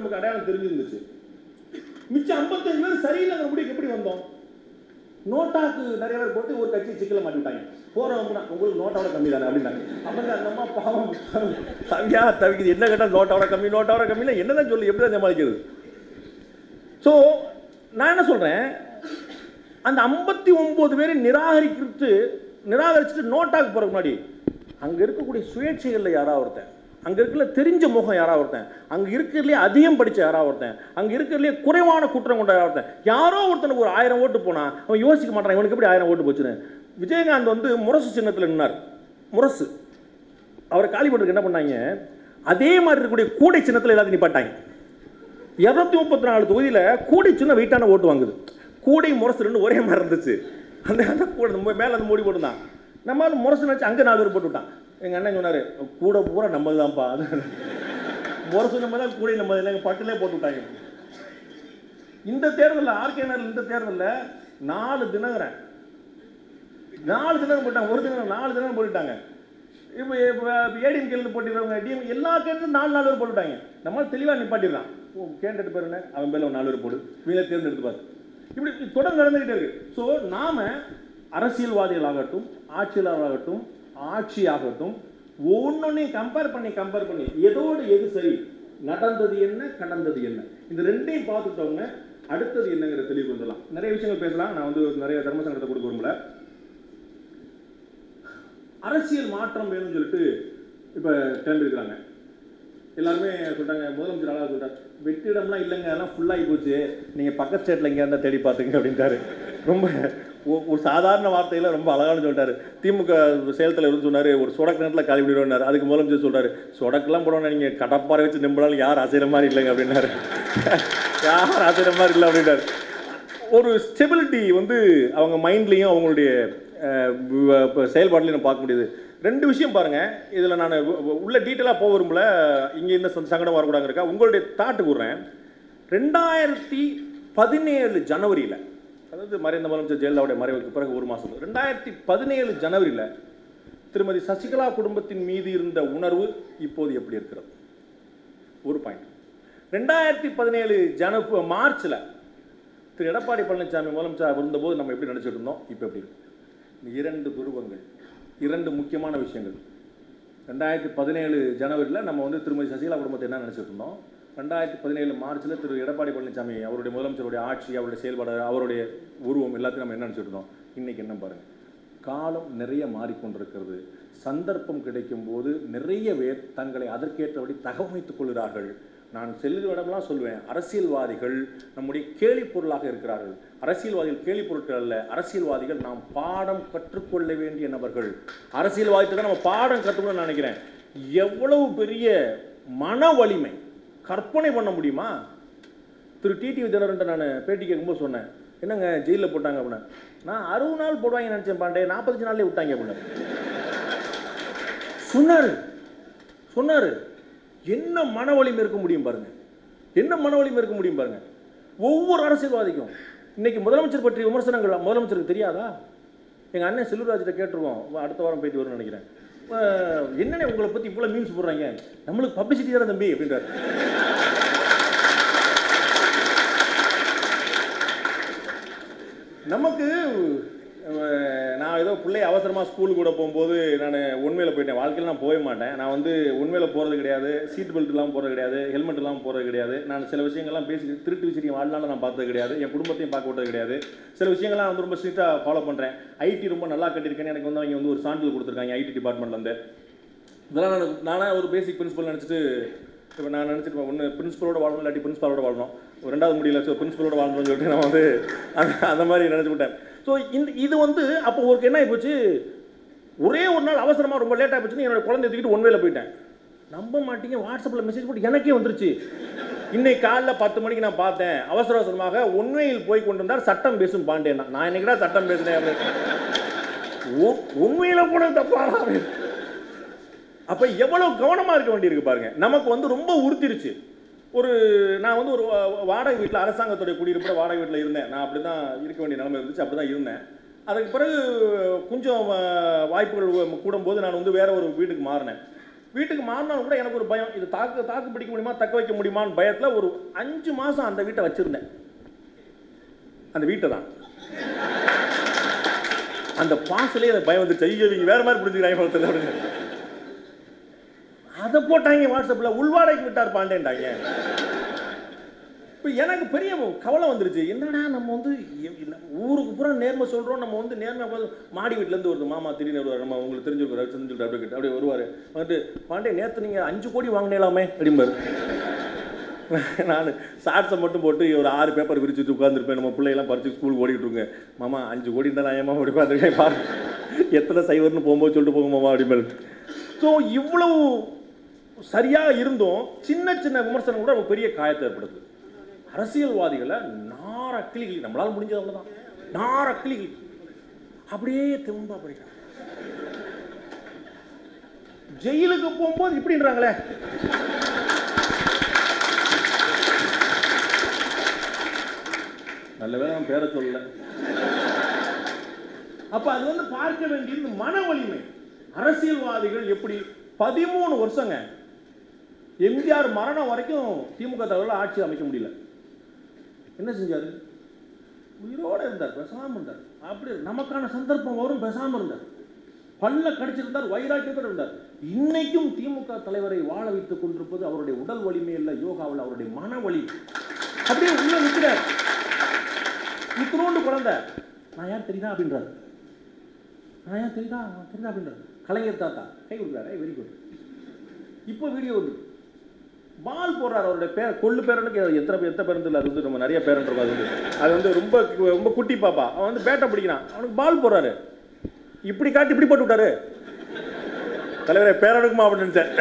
நமக்கு அடையாளம் தெரிஞ்சிருந்துச்சு மிச்சம் ஐம்பத்தஞ்சு பேர் சரியில்லைங்கிற முடிவுக்கு எப்படி வந்தோம் நோட்டாக்கு நிறைய பேர் போட்டு ஒரு கட்சி சிக்கல மாட்டிவிட்டாங்க போறவங்க உங்களுக்கு நோட்டோட கம்மி தானே அப்படின்னாங்க அப்போ அந்த அம்மா பாவம் தவியா தவிக்குது என்ன கேட்டால் நோட்டோட கம்மி நோட்டோட கம்மினா என்னதான் சொல்லி எப்படி தான் சமாளிக்கிறது ஸோ நான் என்ன சொல்கிறேன் அந்த ஐம்பத்தி ஒம்பது பேரை நிராகரிக்கிறது நிராகரிச்சுட்டு நோட்டாக்கு போகிறதுக்கு முன்னாடி அங்கே இருக்கக்கூடிய சுயேட்சைகளில் யாராவது ஒருத்தன் அங்கே இருக்கிற தெரிஞ்ச முகம் யாராவது ஒருத்தன் அங்கே இருக்கிறதுலே அதிகம் படித்த யாராவது ஒருத்தன் அங்கே இருக்கிறதுலே குறைவான குற்றம் கொண்ட யாராவது ஒருத்தன் யாரோ ஒருத்தனுக்கு ஒரு ஆயிரம் ஓட்டு போனால் அவன் யோசிக்க மாட்டான் இவனுக்கு எப்படி ஆயிரம் ஓட்டு போச்சுன்னு விஜயகாந்த் வந்து முரசு சின்னத்தில் நின்னார் முரசு அவரை காலி பண்ணுறதுக்கு என்ன பண்ணாங்க அதே மாதிரி இருக்கக்கூடிய கூடை சின்னத்தில் எல்லாத்தையும் நிப்பாட்டாங்க இரநூத்தி முப்பத்தி நாலு தொகுதியில் கூடை சின்ன வெயிட்டான ஓட்டு வாங்குது கூடை முரசு ரெண்டு ஒரே மாதிரி இருந்துச்சு அந்த அந்த கூட மேலே அந்த மூடி போட்டுதான் நம்ம வந்து முரசு நினச்சி அங்கே நாலு பேர் போட்டு விட்டான் எங்கள் அண்ணன் சொன்னார் கூட பூரா நம்ம தான்ப்பா முரசு நம்ம தான் கூடை நம்ம இல்லை பட்டிலே போட்டு விட்டாங்க இந்த தேர்தலில் ஆர்கே நகரில் இந்த தேர்தலில் நாலு தினகரன் நாலு தினம் போட்டாங்க ஒரு தினம் நாலு தினம் போட்டுட்டாங்க இப்போ ஏடிஎம் கேள்வி போட்டிடுறவங்க டிஎம் எல்லா கேண்டிலும் நாலு நாலு பேர் போட்டுட்டாங்க நம்ம தெளிவாக நிப்பாட்டிடலாம் ஓ கேண்டிடேட் பேர் என்ன அவன் பேரில் ஒரு நாலு பேர் போடு வீல தேர்ந்தெடுத்து பாரு இப்படி இப்படி தொடர்ந்து நடந்துகிட்டே இருக்கு ஸோ நாம அரசியல்வாதிகளாகட்டும் ஆட்சியாளர்களாகட்டும் ஆட்சியாகட்டும் ஒவ்வொன்றையும் கம்பேர் பண்ணி கம்பேர் பண்ணி எதோடு எது சரி நடந்தது என்ன கடந்தது என்ன இந்த ரெண்டையும் பார்த்துட்டவங்க அடுத்தது என்னங்கிற தெளிவு வந்துடலாம் நிறைய விஷயங்கள் பேசலாம் நான் வந்து நிறைய தர்ம சங்கடத்தை கொடுக்க விரும்பல அரசியல் மாற்றம் வேணும்னு சொல்லிட்டு இப்போ கிளம்பியிருக்கிறாங்க எல்லாருமே சொல்றாங்க முதலமைச்சர் அழகா சொல்றாரு வெற்றிடம்லாம் இல்லைங்க அதெல்லாம் ஃபுல்லாகி போச்சு நீங்கள் பக்கத்து ஸ்டேட்டில் எங்கேயா இருந்தால் தேடி பார்த்துங்க அப்படின்ட்டாரு ரொம்ப ஒ- ஒரு சாதாரண வார்த்தையில ரொம்ப அழகான சொல்லிட்டாரு திமுக செயல் தலைவர் சொன்னார் ஒரு சொடக்கு நேரத்தில் காலி பண்ணிடுவார் அதுக்கு முதலமைச்சர் சொல்றாரு சொடக்கெல்லாம் போடணும் நீங்கள் கடப்பாறை வச்சு நிம்பினாலும் யார் அசைகிற மாதிரி இல்லைங்க அப்படின்னாரு யார் அசைகிற மாதிரி இல்லை அப்படின்னாரு ஒரு ஸ்டெபிலிட்டி வந்து அவங்க மைண்ட்லேயும் அவங்களுடைய அஹ், வ- வ- செயல்பாடுலையும் நம்ம பார்க்க முடியுது ரெண்டு விஷயம் பாருங்க இதில் நான் உள்ள டீட்டெயிலாக போக விரும்பல இங்கே இந்த ச- சங்கடம் வரக்கூடாது இருக்கா உங்களுடைய தாட்டு கூறுறேன் ரெண்டாயிரத்தி பதினேழு ஜனவரியில் அதாவது மறைந்த முதலமைச்சர் ஜெயலலிதாவுடைய மறைவுக்கு பிறகு ஒரு மாதம் ரெண்டாயிரத்தி பதினேழு ஜனவரியில் திருமதி சசிகலா குடும்பத்தின் மீது இருந்த உணர்வு இப்போது எப்படி இருக்கிறது ஒரு பாயிண்ட் ரெண்டாயிரத்தி பதினேழு ஜன மார்ச்சில் திரு எடப்பாடி பழனிசாமி முதலமைச்சர் இருந்தபோது நம்ம எப்படி நினச்சிட்டு இருந்தோம் இப்போ எப்படி இருக்கு இந்த இரண்டு துருவங்கள் இரண்டு முக்கியமான விஷயங்கள் ரெண்டாயிரத்தி பதினேழு ஜனவரியில் நம்ம வந்து திருமதி சசிகலா குடும்பத்தை என்ன நினச்சிட்டு இருந்தோம் ரெண்டாயிரத்தி பதினேழு மார்ச்சில் திரு எடப்பாடி பழனிசாமி அவருடைய முதலமைச்சருடைய ஆட்சி அவருடைய செயல்பாடு அவருடைய உருவம் எல்லாத்தையும் நம்ம என்ன நினச்சிட்டு இருந்தோம் இன்னைக்கு என்ன பாருங்க காலம் நிறைய மாறிக்கொண்டிருக்கிறது சந்தர்ப்பம் கிடைக்கும் போது நிறைய பேர் தங்களை அதற்கேற்றபடி தகவமைத்துக் கொள்கிறார்கள் நான் செல்லுகிற இடம்லாம் சொல்லுவேன் அரசியல்வாதிகள் நம்முடைய கேலி பொருளாக இருக்கிறார்கள் அரசியல்வாதிகள் கேலி பொருட்கள் அல்ல அரசியல்வாதிகள் நாம் பாடம் கற்றுக்கொள்ள வேண்டிய நபர்கள் அரசியல்வாதிட்டு நம்ம பாடம் கற்றுக்கணும்னு நினைக்கிறேன் எவ்வளவு பெரிய மன வலிமை கற்பனை பண்ண முடியுமா திரு டிடிவி தினரன்ட்ட நான் பேட்டி கேட்கும்போது சொன்னேன் என்னங்க ஜெயிலில் போட்டாங்க அப்படின்னா நான் அறுபது நாள் போடுவாங்க நினச்சேன் பாண்டே நாற்பத்தஞ்சு நாள்லேயே விட்டாங்க அப்படின்னு சொன்னார் சொன்னார் என்ன மன வலிமை இருக்க முடியும் பாருங்க என்ன மன வலிமை இருக்க முடியும் பாருங்க ஒவ்வொரு அரசியல்வாதிக்கும் இன்னைக்கு முதலமைச்சர் பற்றிய விமர்சனங்கள் முதலமைச்சருக்கு தெரியாதா எங்கள் அண்ணன் செல்வராஜ்கிட்ட கேட்டுருவோம் வா, அடுத்த வாரம் பேட்டி வரும்னு நினைக்கிறேன் அஹ், என்னண்ணே உங்களை பற்றி இவ்வளோ மீம்ஸ் போடுறாங்க நம்மளுக்கு பப்ளிசிட்டி தானே தம்பி அப்படின்றார் நமக்கு அஹ், நான் ஏதோ பிள்ளை அவசரமாக ஸ்கூலுக்கு கூட போகும்போது நான் உண்மையில் போயிட்டேன் வாழ்க்கையில் நான் போக மாட்டேன் நான் வந்து உண்மையில் போகிறது கிடையாது சீட் பெல்ட் இல்லாமல் போகிறது கிடையாது ஹெல்மெட் இல்லாமல் போகிறது கிடையாது நான் சில விஷயங்கள்லாம் பேசி திருட்டு விஷயம் வாழ்நாள் நான் பார்த்தது கிடையாது என் குடும்பத்தையும் பார்க்க விட்டது கிடையாது சில விஷயங்கள்லாம் வந்து ரொம்ப ஸ்ட்ரிக்டாக ஃபாலோ பண்ணுறேன் ஐடி ரொம்ப நல்லா கட்டியிருக்கேன்னு எனக்கு வந்து அவங்க வந்து ஒரு சான்றிதழ் கொடுத்துருக்காங்க ஐடி டிபார்ட்மெண்ட்லேருந்து இதெல்லாம் நான் நானே ஒரு பேசிக் பிரின்சிபல் நினச்சிட்டு இப்போ நான் நினச்சிட்டு ஒன்று பிரின்சிபலோட வாழணும் இல்லாட்டி பிரின்சிபாலோட வாழணும் ஒரு ரெண்டாவது முடியல ஸோ பிரின்சிபலோட வாழணும்னு சொல்லிட்டு நான் வந்து அந்த அந்த மாதிரி நினச்சி விட்டேன் ஸோ இந்த இது வந்து அப்போ ஒரு என்ன ஆகிப்போச்சு ஒரே ஒரு நாள் அவசரமாக ரொம்ப லேட் ஆகிப்போச்சுன்னு என்னோட குழந்தை தூக்கிட்டு ஒன் வேல போயிட்டேன் நம்ப மாட்டீங்க வாட்ஸ்அப்பில் மெசேஜ் போட்டு எனக்கே வந்துருச்சு இன்னைக்கு காலைல பத்து மணிக்கு நான் பார்த்தேன் அவசர அவசரமாக உண்மையில் போய் கொண்டு வந்தார் சட்டம் பேசும் பாண்டேன் நான் இன்னைக்குடா சட்டம் பேசுனேன் அப்படின்னு உ- உண்மையில போனது தப்பாடா அப்படின்னு அப்போ எவ்வளவு கவனமாக இருக்க வேண்டியிருக்கு பாருங்க நமக்கு வந்து ரொம்ப உறுத்திருச்சு ஒரு நான் வந்து ஒரு வா- வாடகை வீட்டில் அரசாங்கத்துடைய குடியிருப்பில் வாடகை வீட்டில் இருந்தேன் நான் அப்படி தான் இருக்க வேண்டிய நிலைமை இருந்துச்சு அப்படி தான் இருந்தேன் அதுக்கு பிறகு கொஞ்சம் ஆ, வாய்ப்புகள் கூடும்போது நான் வந்து வேற ஒரு வீட்டுக்கு மாறினேன் வீட்டுக்கு மாறினாலும் கூட எனக்கு ஒரு பயம் இது தாக்கு தாக்கு பிடிக்க முடியுமா தக்க வைக்க முடியுமான்னு பயத்தில் ஒரு அஞ்சு மாதம் அந்த வீட்டை வச்சுருந்தேன் அந்த வீட்டை தான் அந்த பாசலே எனக்கு பயம் வந்துச்சு ஐயோ இவங்க வேற மாதிரி பிடிச்சிக்கிறாங்க படத்தில் அப்படின்னு அதை போட்டாங்க வாட்ஸ்அப்பில் உள்வாடைக்கு விட்டார் பாண்டேன்டாங்க இப்போ எனக்கு பெரிய கவலை வந்துருச்சு என்னடா நம்ம வந்து எ- இல்ல, ஊருக்கு பூரா நேர்மை சொல்கிறோம் நம்ம வந்து நேர்மை மாடி வீட்டிலேருந்து வருது மாமா திடீர்னு வருவார் நம்ம உங்களுக்கு தெரிஞ்சிருக்காரு தெரிஞ்சுட்டு அப்படியே கேட்டு அப்படியே வருவார் வந்துட்டு பாண்டே நேற்று நீங்கள் அஞ்சு கோடி வாங்கினேலாமே அப்படிம்பாரு நான் ஷார்ட்ஸை மட்டும் போட்டு ஒரு ஆறு பேப்பர் விரிச்சுட்டு உட்காந்துருப்பேன் நம்ம பிள்ளையெல்லாம் பறிச்சு ஸ்கூல் ஓடிட்டு இருங்க மாமா அஞ்சு கோடி இருந்தால் நான் ஏமா அப்படி உட்காந்துருக்கேன் பாரு எத்தனை சைவர்னு போகும்போது சொல்லிட்டு போங்க மாமா அப்படிம்பாரு ஸோ இவ்வளவு சரியாக இருந்தும் சின்ன சின்ன விமர்சனம் கூட நமக்கு பெரிய காயத்தை ஏற்படுத்துது அரசியல்வாதிகளை நார கிளிகள் நம்மளால முடிஞ்சது அவ்வளோதான் நார கிளிகள் அப்படியே திரும்ப படிக்கிறாங்க ஜெயிலுக்கு போகும்போது இப்படின்றாங்களே நல்ல வேளை நான் பேரை சொல்லல அப்ப அது வந்து பார்க்க வேண்டியது மன வலிமை அரசியல்வாதிகள் எப்படி பதிமூணு வருஷங்க எம்ஜிஆர் மரணம் வரைக்கும் திமுக தலைவர்கள் ஆட்சி அமைக்க முடியல என்ன செஞ்சாரு உயிரோட இருந்தார் பேசாம இருந்தார் அப்படி நமக்கான சந்தர்ப்பம் வரும் பேசாம இருந்தார் பல்ல கடிச்சிருந்தார் வைராக்கியத்தோட இருந்தார் இன்னைக்கும் திமுக தலைவரை வாழ வைத்துக் கொண்டிருப்பது அவருடைய உடல் வலிமை இல்ல யோகாவில் அவருடைய மன வலி அப்படியே உள்ள நிற்கிறார் இத்தனோண்டு குழந்தை நான் யார் தெரியுதா அப்படின்றாரு நான் யார் தெரியுதா தெரியுதா அப்படின்றாரு கலைஞர் தாத்தா கை கொடுக்குறாரு வெரி குட் இப்போ வீடியோ வந்து பால் போடுறாரு அவருடைய பேர் கொள்ளு பேரனுக்கு எத்தனை பேர் எத்தனை பேருந்து இல்லை அது வந்து நம்ம நிறைய பேரன் இருக்கும் அது வந்து அது வந்து ரொம்ப ரொம்ப குட்டி பாப்பா அவன் வந்து பேட்டை பிடிக்கிறான் அவனுக்கு பால் போடுறாரு இப்படி காட்டி இப்படி போட்டு விட்டாரு தலைவரே பேரனுக்குமா அப்படின்னு நினைச்சேன்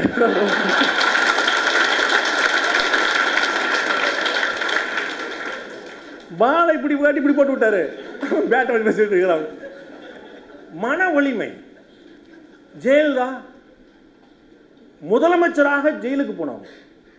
பாலை இப்படி காட்டி இப்படி போட்டு விட்டாரு பேட்டை வச்சு பேசிட்டு இருக்கிறான் மன வலிமை ஜெயலலிதா முதலமைச்சராக ஜெயிலுக்கு போனவங்க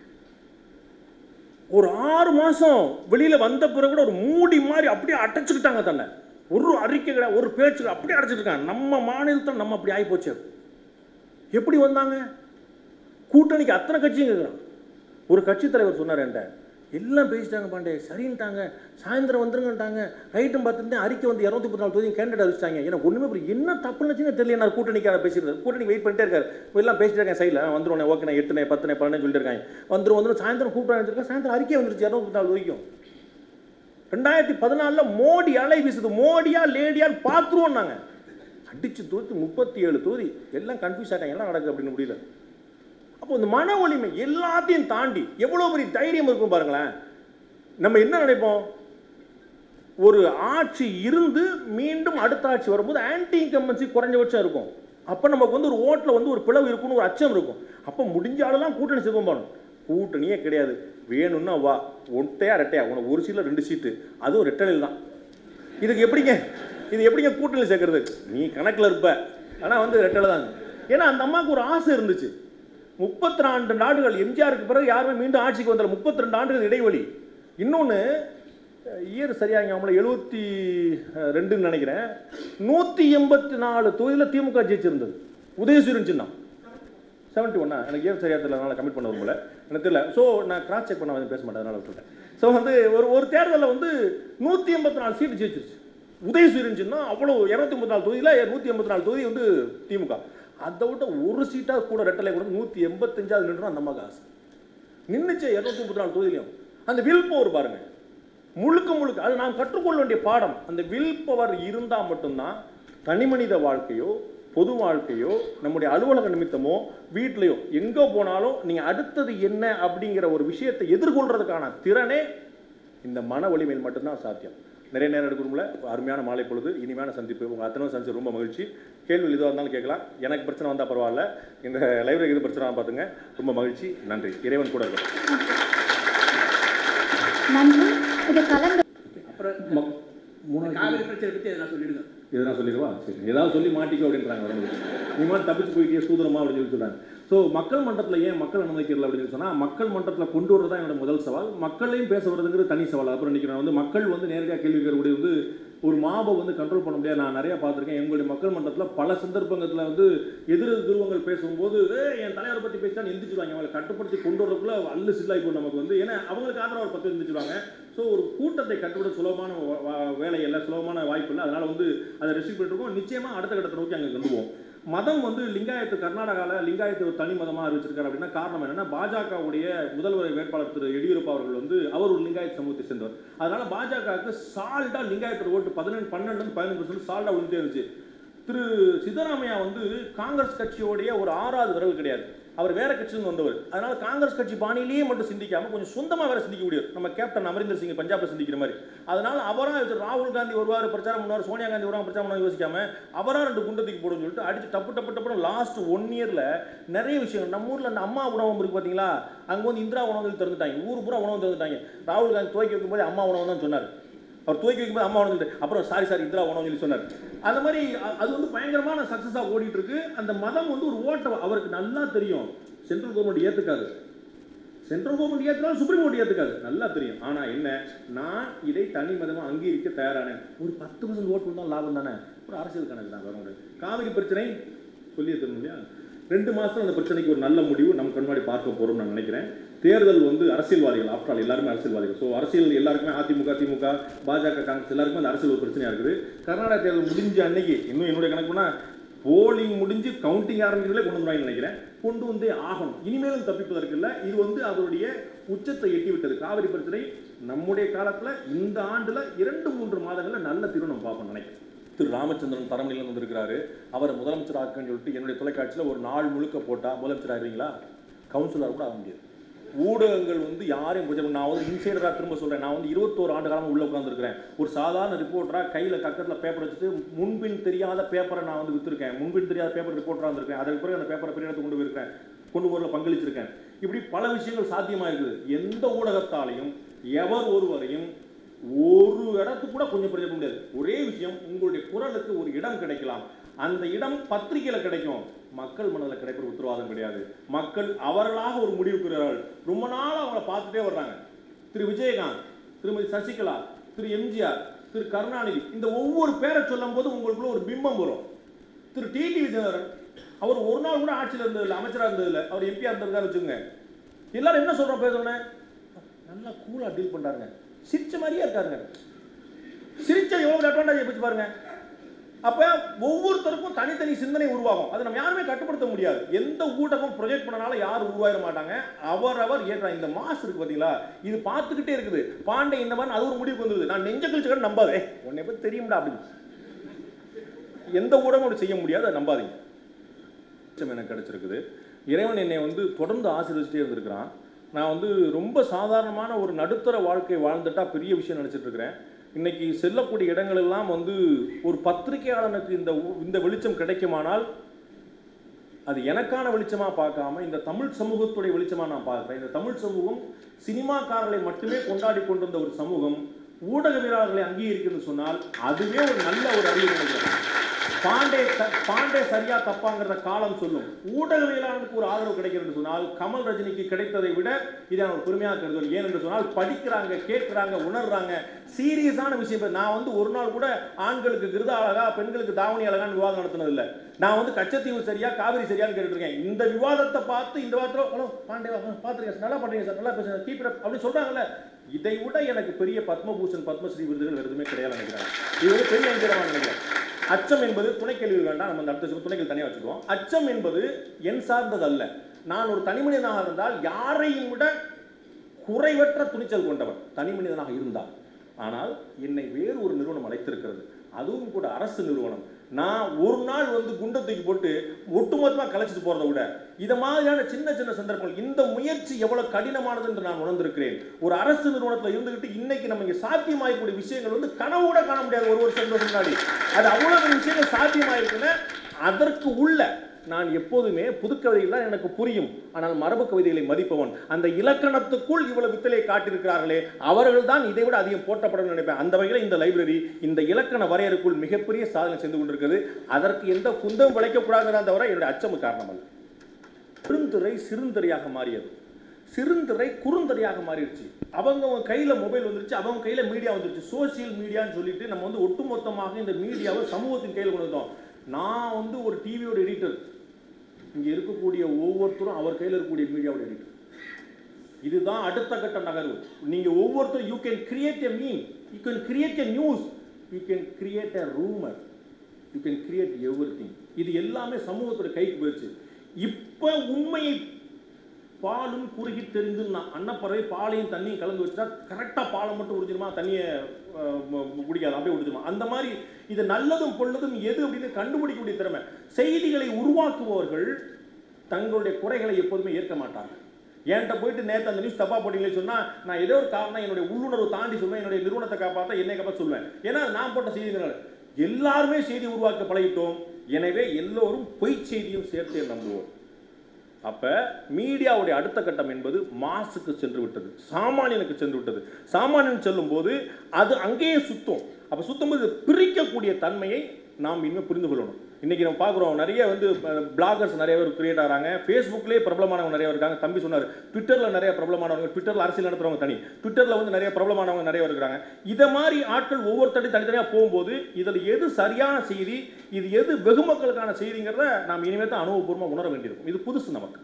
ஒரு ஆறு மாசம் வெளியில வந்த பிறகு கூட ஒரு மூடி மாதிரி அப்படியே அடைச்சுக்கிட்டாங்க தன்னை ஒரு அறிக்கை கிடையாது ஒரு பேச்சு கிடையாது, அப்படியே அடைச்சிருக்காங்க நம்ம மாநிலத்தில் நம்ம அப்படி ஆகிப்போச்சு எப்படி வந்தாங்க கூட்டணிக்கு அத்தனை கட்சியும் கேட்குறான் ஒரு கட்சி தலைவர் சொன்னார் என்கிட்ட எல்லாம் பேசிட்டாங்க பாண்டே சரின்ட்டாங்க சாயந்தரம் வந்துருங்கன்ட்டாங்க ரைட்டும் பார்த்துட்டு அறிக்கை வந்து இரநூத்தி முப்பத்தி நாலு தொகுதி கேண்டிடேட் அறிவிச்சிட்டாங்க எனக்கு ஒன்றுமே புரியல என்ன தப்புன்னு தெரியல நான் கூட்டணிக்கார பேசியிருந்தேன் கூட்டணிக்கு வெயிட் பண்ணிட்டே இருக்காரு இப்ப எல்லாம் பேசிட்டு இருக்கேன் சைடில் வந்துருவோம் ஓகே நான் எட்டுனே பத்துனே பன்னெண்டு சொல்லிட்டு இருக்காங்க வந்துரும் வந்துரும் சாயந்தரம் கூப்பிட்டு வச்சிருக்கேன் சாயந்தரம் அறிக்கை வந்துருச்சு இரநூத்தி முப்பத்தி நாலு வரைக்கும் ரெண்டாயிரத்தி பதினாலில் மோடி அலை வீசுது மோடியா லேடியான்னு பார்த்துருவோம் நாங்கள் அடிச்சு தூக்கி முப்பத்தி ஏழு தொகுதி எல்லாம் கன்ஃபியூஸ் ஆகிட்டாங்க எல்லாம் நடக்குது அப்படின்னு முடியல அப்போ இந்த மன வலிமை எல்லாத்தையும் தாண்டி எவ்வளோ பெரிய தைரியம் இருக்கும் பாருங்களேன் நம்ம என்ன நினைப்போம் ஒரு ஆட்சி இருந்து மீண்டும் அடுத்த ஆட்சி வரும்போது ஆன்டி இன்கம்பன்சி குறைஞ்சபட்சம் இருக்கும் அப்போ நமக்கு வந்து ஒரு ஓட்டில் வந்து ஒரு பிளவு இருக்குன்னு ஒரு அச்சம் இருக்கும் அப்போ முடிஞ்ச ஆளெல்லாம் கூட்டணி சிவம் பண்ணணும் கூட்டணியே கிடையாது வேணும்னா வா ஒட்டையா ரெட்டையா உனக்கு ஒரு சீட்டில் ரெண்டு சீட்டு அதுவும் ரெட்டலில் தான் இதுக்கு எப்படிங்க இது எப்படிங்க கூட்டணி சேர்க்கறது நீ கணக்கில் இருப்ப ஆனால் வந்து ரெட்டலை தாங்க ஏன்னா அந்த அம்மாவுக்கு ஒரு ஆசை இருந்துச்சு முப்பத்தி ரெண்டு நாடுகள் எம்ஜிஆருக்கு பிறகு யாருமே மீண்டும் ஆட்சிக்கு வந்தால முப்பத்தி ரெண்டு ஆண்டுகள் இடைவெளி இன்னொன்று இயர் சரியாங்க அவங்கள எழுபத்தி ரெண்டுன்னு நினைக்கிறேன் நூற்றி எண்பத்தி நாலு தொகுதியில் திமுக ஜெயிச்சிருந்தது உதயசூரியன் சின்னம் செவன்ட்டி ஒன்னா எனக்கு ஏன் சரியா தெரியல அதனால கமிட் பண்ண விரும்பல எனக்கு தெரியல ஸோ நான் கிராஸ் செக் பண்ண வந்து பேச மாட்டேன் அதனால விட்டுட்டேன் ஸோ வந்து ஒரு ஒரு தேர்தலில் வந்து நூற்றி எண்பத்தி நாலு சீட்டு ஜெயிச்சிருச்சு உதயசூரியன் சின்னம் அவ்வளோ இரநூத்தி முப்பத்தி நாலு தொகுதியில் நூற்றி எண்பத்தி நாலு தொகுதி வந்து திமுக அதை விட ஒரு சீட்டாக கூட ரெட்டலை கூட நூற்றி எண்பத்தஞ்சாவது நின்று அந்த அம்மாவுக்கு ஆசை நின்றுச்சு இரநூத்தி முப்பத்தி நாலு தொகுதியிலையும் அந்த வில் பவர் பாருங்க முழுக்க முழுக்க அது நாம் கற்றுக்கொள்ள வேண்டிய பாடம் அந்த வில் பவர் இருந்தால் மட்டும்தான் தனிமனித வாழ்க்கையோ பொது வாழ்க்கையோ நம்முடைய அலுவலக நிமித்தமோ வீட்லையோ எங்கே போனாலும் நீங்கள் அடுத்தது என்ன அப்படிங்கிற ஒரு விஷயத்தை எதிர்கொள்றதுக்கான திறனே இந்த மன வலிமையில் மட்டும்தான் சாத்தியம் நிறைய நேரம் எடுக்கணும்ல அருமையான மாலை பொழுது இனிமையான சந்திப்பு உங்கள் அத்தனை சந்திச்சு ரொம்ப மகிழ்ச்சி கேள்வி எதுவாக இருந்தாலும் கேட்கலாம் எனக்கு பிரச்சனை வந்தால் பரவாயில்ல இந்த லைப்ரரி எது பிரச்சனை பார்த்துங்க ரொம்ப மகிழ்ச்சி நன்றி இறைவன் கூட இருக்கும் நன்றி இது கலந்து அப்புறம் ம- மூணாவது காவிரி பிரச்சனை பற்றி எதனா சொல்லிடுங்க இதெல்லாம் சொல்லிடுவா சரி ஏதாவது சொல்லி மாட்டிக்கோ அப்படின்றாங்க வரவங்க நீ மாதிரி தப்பிச்சு போயிட்டே சூதரமா அப்படின்னு சொல்லி சொல்றாங்க ஸோ மக்கள் மன்றத்தில் ஏன் மக்கள் அனுமதிக்கிறல அப்படின்னு சொன்னால் மக்கள் மன்றத்தில் கொண்டு வரது தான் என்னோட முதல் சவால் மக்களையும் பேச வரதுங்கிறது தனி சவால் அப்புறம் இன்னைக்கு நான் வந்து மக்கள் வந்து நேரடியாக கேள்வி கேட்கக்கூடிய வந்து ஒரு மாபை வந்து கண்ட்ரோல் பண்ண முடியாது நான் நிறைய பார்த்துருக்கேன் எங்களுடைய மக்கள் மன்றத்தில் பல சந்தர்ப்பங்கத்தில் வந்து எதிர் துருவங்கள் பேசும்போது "ஏய், என் தலைவரை பற்றி பேசிட்டா எந்திரிச்சிருவாங்க அவங்களை கட்டுப்படுத்தி கொண்டு வரக்குள்ள அல்லு சில்லாய் போகும் நமக்கு வந்து ஏன்னா அவங்களுக்கு ஆதரவு ஒரு பத்து எந்திரிச்சிருவாங்க ஸோ ஒரு கூட்டத்தை கட்டுப்பட சுலபமான வ- வ- வேலை இல்லை சுலபமான வாய்ப்பு இல்லை அதனால வந்து அதை ரெஸ்ட்ரிக்ட் பண்ணிருக்கோம் நிச்சயமாக அடுத்த கட்டத்தை நோக்கி அங்கே கொண்டு போவோம் மதம் வந்து லிங்காயத்து கர்நாடகாவில் லிங்காயத்து ஒரு தனி மதமாக அறிவிச்சிருக்காரு அப்படின்னா காரணம் என்னன்னா பாஜகவுடைய முதல்வர் வேட்பாளர் திரு எடியூரப்பா அவர்கள் வந்து அவர் ஒரு லிங்காயத் சமூகத்தை சேர்ந்தவர் அதனால பாஜகவுக்கு சால்டா லிங்காயத்தோட ஓட்டு பதினெண்டு பன்னெண்டு பதினஞ்சு பர்சன்ட் சால்டா விழுந்தே இருந்துச்சு திரு சித்தராமையா வந்து காங்கிரஸ் கட்சியோடைய ஒரு ஆறாவது விரல் கிடையாது அவர் வேற கட்சியிலிருந்து வந்தவர் அதனால காங்கிரஸ் கட்சி பாணியிலேயே மட்டும் சிந்திக்காம கொஞ்சம் சொந்தமா வேற சிந்திக்க முடியும் நம்ம கேப்டன் அமரிந்தர் சிங் பஞ்சாப்ல சிந்திக்கிற மாதிரி அதனால அவரா வச்சு ராகுல் காந்தி வருவார் பிரச்சாரம் பண்ணுவார் சோனியா காந்தி வருவாங்க பிரச்சாரம் பண்ணுவாங்க யோசிக்காம அவரா ரெண்டு குண்டத்துக்கு போடுன்னு சொல்லிட்டு அடிச்சு டப்பு டப்பு டப்புன்னு லாஸ்ட் ஒன் இயர்ல நிறைய விஷயம் நம்ம ஊர்ல அந்த அம்மா உணவகம் இருக்கு பாத்தீங்களா அங்க வந்து இந்திரா உணவகம் திறந்துட்டாங்க ஊர் பூரா உணவு திறந்துட்டாங்க ராகுல் காந்தி துவக்கி வைக்கும்போது அம்மா உணவு தான் சொன்னார் அவர் துவக்கி வைக்கும்போது அம்மா உணவு சொல்லிட்டு, அப்புறம் சாரி சாரி இந்திரா உணவு சொல்லி சொன்னார் அந்த மாதிரி அ- அது வந்து பயங்கரமான சக்ஸஸாக ஓடிட்டு இருக்கு அந்த மதம் வந்து ஒரு ஓட்ட அவருக்கு நல்லா தெரியும் சென்ட்ரல் கவர்மெண்ட் ஏத்துக்காது சென்ட்ரல் கவர்மெண்ட் ஏத்துக்காது சுப்ரீம் கோர்ட் ஏத்துக்காது நல்லா தெரியும் ஆனா என்ன நான் இதை தனி மதமா அங்கீகரிக்க தயாரானேன் ஒரு பத்து பர்சன்ட் ஓட்டு தான் லாபம் தானே ஒரு அரசியல் கணக்கு தான் வரும் காவிரி பிரச்சனை சொல்லி தரணும் இல்லையா ரெண்டு மாசம் அந்த பிரச்சனைக்கு ஒரு நல்ல முடிவு நம்ம கண்ணாடி பார்க்க போறோம்னு நான் நினைக்கிறேன் தேர்தல் வந்து அரசியல்வாதிகள் ஆஃப்டர் ஆல் எல்லாருமே அரசியல்வாதிகள் ஸோ அரசியல் எல்லாருக்குமே அதிமுக திமுக பாஜக காங்கிரஸ் எல்லாருக்குமே அந்த அரசியல் ஒரு பிரச்சனையா இருக்குது கர்நாடக தேர்தல் முடிஞ்ச அன்னைக்கு இன்னும் என்னுடைய கணக்குனா போலிங் முடிஞ்சு கவுண்டிங் ஆரம்பிக்கிறதுல கொண்டு வந்துருவாங்கன்னு நினைக்கிறேன் கொண்டு வந்தே ஆகணும் இனிமேலும் தப்பிப்பதற்கு இல்லை இது வந்து அதனுடைய உச்சத்தை எட்டி விட்டது காவிரி பிரச்சனை நம்முடைய காலத்துல இந்த ஆண்டுல இரண்டு மூன்று மாதங்கள்ல நல்ல தீர்வு நம்ம பார்ப்போம் நினைக்கிறேன் திரு ராமச்சந்திரன் தரமணியில் வந்திருக்கிறாரு அவரை முதலமைச்சர் ஆக்குன்னு சொல்லிட்டு என்னுடைய தொலைக்காட்சியில் ஒரு நாள் முழுக்க போட்டா முதலமைச்சர் ஆகிறீங்களா கவுன்சிலர் கூட ஆக முடியாது ஊடகங்கள் வந்து யாரையும் பூஜை பண்ண- நான் வந்து இன்சைடராக திரும்ப சொல்கிறேன் நான் வந்து இருபத்தோரு ஆண்டு காலமாக உள்ளே உட்காந்துருக்கிறேன் ஒரு சாதாரண ரிப்போர்ட்டராக கையில் பக்கத்தில் பேப்பர் வச்சுட்டு முன்பின் தெரியாத பேப்பரை நான் வந்து விற்றுருக்கேன் முன்பின் தெரியாத பேப்பர் ரிப்போர்ட்டராக இருந்திருக்கேன் அதற்கு பிறகு அந்த பேப்பரை பெரிய இடத்துக்கு கொண்டு போயிருக்கேன் கொண்டு போரில் பங்களிச்சிருக்கேன் இப்படி பல விஷயங்கள் சாத்தியமாக இருக்குது எந்த ஊடகத்தாலையும் எவர் ஒருவரையும் ஒரு இடத்துக்கு கூட கொஞ்சம் பிரச்சனை முடியாது ஒரே விஷயம் உங்களுடைய குரலுக்கு ஒரு இடம் கிடைக்கலாம் அந்த இடம் பத்திரிகையில கிடைக்கும் மக்கள் மனதில் கிடைக்கிற உத்தரவாதம் கிடையாது மக்கள் அவர்களாக ஒரு முடிவு பெறுகிறார்கள் ரொம்ப நாள் அவங்கள பார்த்துட்டே வர்றாங்க திரு விஜயகாந்த் திருமதி சசிகலா திரு எம்ஜிஆர் திரு கருணாநிதி இந்த ஒவ்வொரு பேரை சொல்லும் போது உங்களுக்குள்ள ஒரு பிம்பம் வரும் திரு டிடி விஜயநகரன் அவர் ஒரு நாள் கூட ஆட்சியில் இருந்ததில்லை அமைச்சராக இருந்ததில்லை அவர் எம்பியாக இருந்திருக்காரு வச்சுக்கோங்க எல்லாரும் என்ன சொல்றோம் பேசணும்னே நல்லா கூலாக டீல் பண்றாருங்க சிரிச்ச மாதிரியே இருக்காருங்க சிரிச்சது எவ்வளவு அட்வான்டேஜ் போச்சு பாருங்க அப்ப ஒவ்வொருத்தருக்கும் தனித்தனி சிந்தனை உருவாகும் அதை நம்ம யாருமே கட்டுப்படுத்த முடியாது எந்த ஊடகம் ப்ரொஜெக்ட் பண்ணனால யாரும் உருவாயிட மாட்டாங்க அவரவர் ஏற்ற இந்த மாஸ் இருக்கு பாத்தீங்களா இது பார்த்துக்கிட்டே இருக்குது பாண்டே இந்த மாதிரி அது ஒரு முடிவுக்கு வந்துருது நான் நெஞ்ச கழிச்சு கூட நம்பாதே உன்னை பத்தி தெரியும்டா அப்படின்னு எந்த ஊடகம் அப்படி செய்ய முடியாது அதை நம்பாதீங்க வெளிச்சம் எனக்கு கிடைச்சிருக்குது இறைவன் என்னை வந்து தொடர்ந்து ஆசீர்வதிச்சிட்டே இருந்திருக்கிறான் நான் வந்து ரொம்ப சாதாரணமான ஒரு நடுத்தர வாழ்க்கை வாழ்ந்துட்டா பெரிய விஷயம் நினைச்சிட்டு இருக்கிறேன் இன்னைக்கு செல்லக்கூடிய இடங்கள் எல்லாம் வந்து ஒரு பத்திரிகையாளனுக்கு இந்த ஊ- இந்த வெளிச்சம் கிடைக்குமானால் அது எனக்கான வெளிச்சமா பார்க்காம இந்த தமிழ் சமூகத்துடைய வெளிச்சமா நான் பார்க்கிறேன் இந்த தமிழ் சமூகம் சினிமாக்காரர்களை மட்டுமே கொண்டாடி கொண்டிருந்த ஒரு சமூகம் ஊடகவியலாளர்களை அங்கீகரிக்கிறது சொன்னால் அதுவே ஒரு நல்ல ஒரு அறிவு நினைக்கிறேன் பாண்டே த- பாண்டே சரியா தப்பாங்கிறத காலம் சொல்லும் ஊடகவியலாளருக்கு ஒரு ஆதரவு கிடைக்கிறது சொன்னால் கமல் ரஜினிக்கு கிடைத்ததை விட இதை நான் ஒரு பெருமையாக கருதுவேன் ஏன் என்று சொன்னால் படிக்கிறாங்க கேட்கிறாங்க உணர்றாங்க சீரியஸான விஷயம் இப்ப நான் வந்து ஒரு நாள் கூட ஆண்களுக்கு கிருதா அழகா பெண்களுக்கு தாவணி அழகான்னு விவாதம் நடத்தினது இல்ல நான் வந்து கச்சத்தீவு சரியா காவிரி சரியான்னு கேட்டுட்டு இருக்கேன் இந்த விவாதத்தை பார்த்து இந்த வாரத்தில் ஹலோ பாண்டே பார்த்துருக்கேன் சார் நல்லா பண்றீங்க சார் நல்லா பேசுங்க கீப் இட் அப்படி சொல்றாங்கல்ல இதை விட எனக்கு பெரிய பத்மபூஷன் பத்மஸ்ரீ விருதுகள் வேறு எதுவுமே கிடையாது நினைக்கிறேன் இது ஒரு பெரிய அங்கீகாரமாக நினைக்கிறேன் அச்சம் என்பது துணைக்கேள்வி வேண்டாம் நம்ம அந்த அடுத்த துணைக்கேள்வி தனியாக வச்சுக்குவோம் அச்சம் என்பது என் சார்ந்தது அல்ல நான் ஒரு தனி மனிதனாக இருந்தால் யாரையும் விட குறைவற்ற துணிச்சல் கொண்டவன் தனி மனிதனாக இருந்தால் ஆனால் என்னை வேறு ஒரு நிறுவனம் அழைத்திருக்கிறது அதுவும் கூட அரசு நிறுவனம் நான் ஒரு நாள் வந்து குண்டை தூக்கி போட்டு ஒட்டுமொத்தமாக கலைச்சிட்டு போறதை விட இத மாதிரியான சின்ன சின்ன சந்தர்ப்பங்கள் இந்த முயற்சி எவ்வளவு கடினமானது என்று நான் உணர்ந்திருக்கிறேன் ஒரு அரசு நிறுவனத்தில் இருந்துகிட்டு இன்னைக்கு நம்ம இங்க சாத்தியமாகக்கூடிய விஷயங்கள் வந்து கனவு கூட காண முடியாது ஒரு வருஷம் ரெண்டு வருஷம் முன்னாடி அது அவ்வளவு விஷயங்கள் சாத்தியமாயிருக்குன்னு அதற்கு உள்ள நான் எப்போதுமே புதுக்கவிதைகள் தான் எனக்கு புரியும் ஆனால் மரபு கவிதைகளை மதிப்பவன் அந்த இலக்கணத்துக்குள் இவ்வளவு வித்தலை காட்டியிருக்கிறார்களே அவர்கள் தான் இதை விட அதிகம் போற்றப்படும் நினைப்பேன் அந்த வகையில் இந்த லைப்ரரி இந்த இலக்கண வரையறைக்குள் மிகப்பெரிய சாதனை செய்து கொண்டிருக்கிறது அதற்கு எந்த குந்தம் விளைக்கக்கூடாதுதான் தவிர என்னுடைய அச்சம் காரணம் அல்ல பெருந்துறை சிறுந்துறையாக மாறியது சிறுந்திரை குறுந்தரையாக மாறிடுச்சு அவங்க கையில் மொபைல் வந்துருச்சு அவங்க கையில் மீடியா வந்துருச்சு சோஷியல் மீடியான்னு சொல்லிட்டு நம்ம வந்து ஒட்டுமொத்தமாக இந்த மீடியாவை சமூகத்தின் கையில் கொண்டு வந்தோம் நான் வந்து ஒரு டிவியோட எடிட்டர் இங்கே இருக்கக்கூடிய ஒவ்வொருத்தரும் அவர் கையில் இருக்கக்கூடிய மீடியாவோட எடிட்டர் இதுதான் அடுத்த கட்ட நகர்வு நீங்க ஒவ்வொருத்தரும் you can create a meme you can create a news you can create a rumour you can create every இது எல்லாமே சமூகத்தோட கைக்கு போயிடுச்சு இப்போ உண்மையை பாலும் குறுகி தெரிந்து நான் அன்னப்பறவை பாலையும் தண்ணியும் கலந்து வச்சா கரெக்டாக பாலை மட்டும் குடிச்சிருமா தண்ணியை அஹ், ம- ம- குடிக்காது அப்படியே குடிச்சிருமா அந்த மாதிரி இது நல்லதும் பொல்லதும் எது அப்படின்னு கண்டுபிடிக்கக்கூடிய திறமை செய்திகளை உருவாக்குபவர்கள் தங்களுடைய குறைகளை எப்போதுமே ஏற்க மாட்டாங்க என்கிட்ட போயிட்டு நேற்று அந்த நியூஸ் தப்பா போட்டீங்களே சொன்னா நான் ஏதோ ஒரு காரணம் என்னுடைய உள்ளுணர்வு தாண்டி சொல்லுவேன் என்னுடைய நிறுவனத்தை காப்பாற்ற என்னை காப்பாற்ற சொல்லுவேன் ஏன்னா அது நான் போட்ட செய்திகள் எல்லாருமே செய்தி உருவாக்க பழகிட்டோம் எனவே எல்லோரும் பொய் செய்தியும் சேர்த்தே நம்புவோம் அப்ப மீடியாவுடைய அடுத்த கட்டம் என்பது மாசுக்கு சென்று விட்டது சாமானியனுக்கு சென்று விட்டது சாமானியன் செல்லும் போது அது அங்கேயே சுத்தம் அப்ப சுத்தம் போது பிரிக்கக்கூடிய தன்மையை நாம் இனிமேல் புரிந்து கொள்ளணும் இன்னைக்கு நம்ம பார்க்குறோம் நிறைய வந்து பிளாகர்ஸ் நிறைய பேர் கிரியேட் ஆகிறாங்க ஃபேஸ்புக்லேயே பிரபலமானவங்க நிறைய இருக்காங்க தம்பி சொன்னார் ட்விட்டரில் நிறைய பிரபலமானவங்க ட்விட்டரில் அரசியல் நடத்துறவங்க தனி ட்விட்டரில் வந்து நிறைய பிரபலமானவங்க நிறைய இருக்கிறாங்க இதை மாதிரி ஆட்கள் ஒவ்வொருத்தடி தனித்தனியாக போகும்போது இதில் எது சரியான செய்தி இது எது வெகுமக்களுக்கான செய்திங்கிறத நாம் இனிமேல் தான் அனுபவபூர்வமாக உணர வேண்டியிருக்கும் இது புதுசு நமக்கு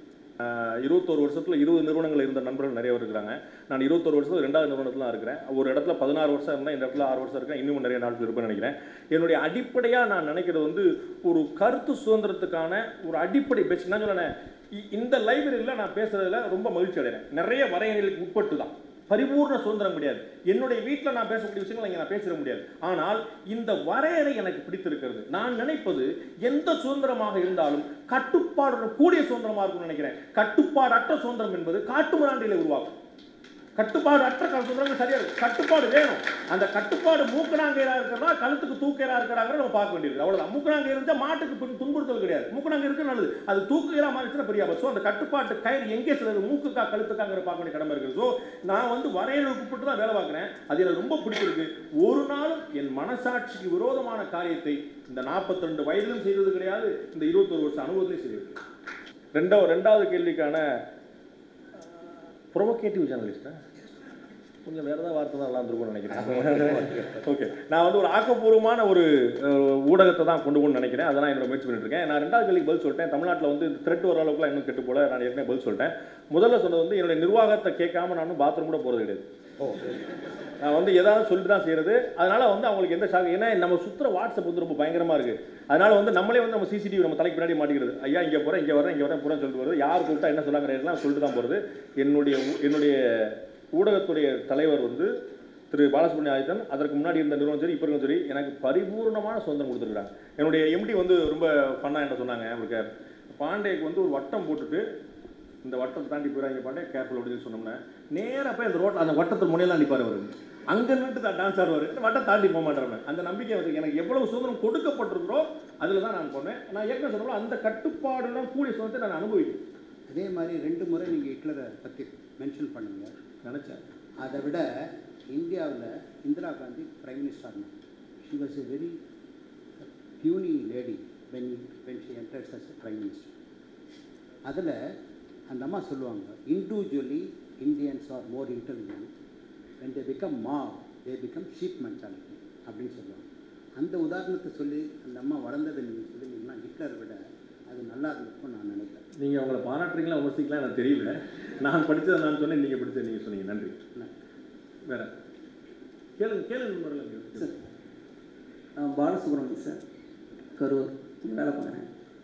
ஆஹ் இருபத்தோரு வருஷத்துல இருபது நிறுவனங்கள் இருந்த நண்பர்கள் நிறைய பேர் இருக்கிறாங்க நான் இருபத்தோரு வருஷத்துல ரெண்டாவது நிறுவனத்துல தான் இருக்கிறேன் ஒரு இடத்துல பதினாறு வருஷம் இருந்தேன் இந்த இடத்துல ஆறு வருஷம் இருக்கேன் இன்னும் நிறைய நாட்கள் இருப்பேன்னு நினைக்கிறேன் என்னுடைய அடிப்படையா நான் நினைக்கிறது வந்து ஒரு கருத்து சுதந்திரத்துக்கான ஒரு அடிப்படை பேசிக் நான் சொன்னேன் இ- இந்த லைப்ரரியில் நான் பேசுறதுல ரொம்ப மகிழ்ச்சி அடைகிறேன் நிறைய வரையறைகளுக்கு உட்பட்டு தான் பரிபூர்ண சுதந்திரம் கிடையாது என்னுடைய வீட்டில் நான் பேசக்கூடிய விஷயங்களை இங்கே நான் பேசிட முடியாது ஆனால் இந்த வரையறை எனக்கு பிடித்திருக்கிறது நான் நினைப்பது எந்த சுதந்திரமாக இருந்தாலும் கட்டுப்பாடுடன் கூடிய சுதந்திரமாக இருக்கும்னு நினைக்கிறேன் கட்டுப்பாடற்ற சுதந்திரம் என்பது காட்டுமிராண்டிகளை உருவாக்கும் கட்டுப்பாடு அற்ற சுதந்திரம் சரியா இருக்கு கட்டுப்பாடு வேணும் அந்த கட்டுப்பாடு மூக்கணாங்கயிறா இருக்கிறதா கழுத்துக்கு தூக்கயிறா இருக்கிறாங்க நம்ம பார்க்க வேண்டியது அவ்வளவுதான் மூக்கணாங்க இருந்தா மாட்டுக்கு பின் துன்புறுத்தல் கிடையாது மூக்கணாங்க இருக்கு நல்லது அது தூக்குகிறா மாறிச்சுன்னா பெரிய ஆபத்து ஸோ அந்த கட்டுப்பாட்டு கயிறு எங்கே சிலர் மூக்குக்கா கழுத்துக்காங்கிற பார்க்க வேண்டிய கடமை இருக்குது ஸோ நான் வந்து வரையறைக்கு உட்பட்டு தான் வேலை பார்க்குறேன் அது எனக்கு ரொம்ப பிடிச்சிருக்கு ஒரு நாளும் என் மனசாட்சிக்கு விரோதமான காரியத்தை இந்த 42 ரெண்டு வயதிலும் செய்தது கிடையாது இந்த இருபத்தொரு வருஷம் அனுபவத்திலையும் செய்தது ரெண்டாவது ரெண்டாவது கேள்விக்கான ப்ரொவோகேட்டிவ் ஜேர்னலிஸ்டா கொஞ்சம் வேறு ஏதாவது வார்த்தை தான் நல்லா இருந்திருக்கும்னு நினைக்கிறேன் ஓகே நான் வந்து ஒரு ஆக்கப்பூர்வமான ஒரு அஹ், ஊடகத்தை தான் கொண்டு போகணும்னு நினைக்கிறேன் அதை நான் என்னோட முயற்சி பண்ணிட்டு இருக்கேன் நான் ரெண்டாவது கேள்விக்கு பதில் சொல்லிட்டேன் தமிழ்நாட்டில் வந்து த்ரெட் வர அளவுக்குலாம் இன்னும் கெட்டு போல நான் ஏற்கனவே பதில் சொல்லிட்டேன் முதல்ல சொன்னது வந்து என்னுடைய நிர்வாகத்தை கேட்காம நானும் பாத்ரூம் கூட போகிறது கிடையாது நான் வந்து ஏதாவது சொல்லிட்டு தான் செய்யறது அதனால வந்து அவங்களுக்கு எந்த ஷாக் ஏன்னா நம்ம சுத்துற வாட்ஸ்அப் வந்து ரொம்ப பயங்கரமா இருக்கு அதனால வந்து நம்மளே வந்து நம்ம சிசிடிவி நம்ம தலைக்கு பின்னாடி மாட்டிக்கிறது ஐயா இங்க போறேன் இங்க வரேன் இங்க வரேன் பூரா சொல்லிட்டு வருது யார் கூப்பிட்டா என்ன சொல்லாங்க எல்லாம் சொல்லிட்டு தான் போறது என்னுடைய ஊ- என்னுடைய ஊடகத்துடைய தலைவர் வந்து திரு பாலசுப்ரமணிய ஆதித்தன் அதற்கு முன்னாடி இருந்த நிறுவனம் சரி இப்போ இருக்கும் சரி எனக்கு பரிபூர்ணமான சுதந்திரம் கொடுத்துருக்காங்க என்னுடைய எம்டி வந்து ரொம்ப ஃபன்னாக என்ன சொன்னாங்க அவருக்கு பாண்டேக்கு வந்து ஒரு வட்டம் போட்டுட்டு இந்த வட்டத்தை தாண்டி போயிடாங்க பாண்டே கேர்ஃபுல் அப்படின்னு சொன்னோம்னா நேராக போய் அந்த ரோட்டில் அந்த வட்டத்து முனையெல்லாம் நிற்பார் அவர் அங்கே நின்று தான் டான்ஸ் ஆடுவார் இந்த வட்டம் தாண்டி போக மாட்டேன் அந்த நம்பிக்கை வந்து எனக்கு எவ்வளவு சுதந்திரம் கொடுக்கப்பட்டிருக்கிறோ அதில் தான் நான் போனேன் நான் ஏற்கனவே சொன்னோம் அந்த கட்டுப்பாடுடன் கூடிய சுதந்திரத்தை நான் அனுபவிக்கிறேன் அதே மாதிரி ரெண்டு முறை நீங்கள் ஹிட்லரை பற்றி மென்ஷன் பண்ணுங்க நினச்சேன் அதை விட இந்தியாவில் Indira Gandhi prime minister she was a very puny lady when when she enters as prime minister அதில் அந்த அம்மா சொல்லுவாங்க individually Indians are more intelligent when they become mob they become sheep mentality அப்படின்னு சொல்லுவாங்க அந்த உதாரணத்தை சொல்லி அந்த அம்மா வளர்ந்ததை நீங்கள் சொல்லுவீங்கன்னா ஹிட்லரை விட அது நல்லா இருந்திருக்கும் நான் நினைக்கிறேன் நீங்கள் அவங்கள பாராட்டுறீங்களா விமர்சிக்கலாம் எனக்கு தெரியல நான் படித்ததை நான் சொன்னேன் நீங்கள் படித்ததை நீங்கள் சொன்னீங்க நன்றி வேற கேளுங்க கேளுங்க முதல்ல கேளுங்க. சார் நான் பாலசுப்ரமணியம் சார் கரூர் இங்க வேலை பார்க்குறேன்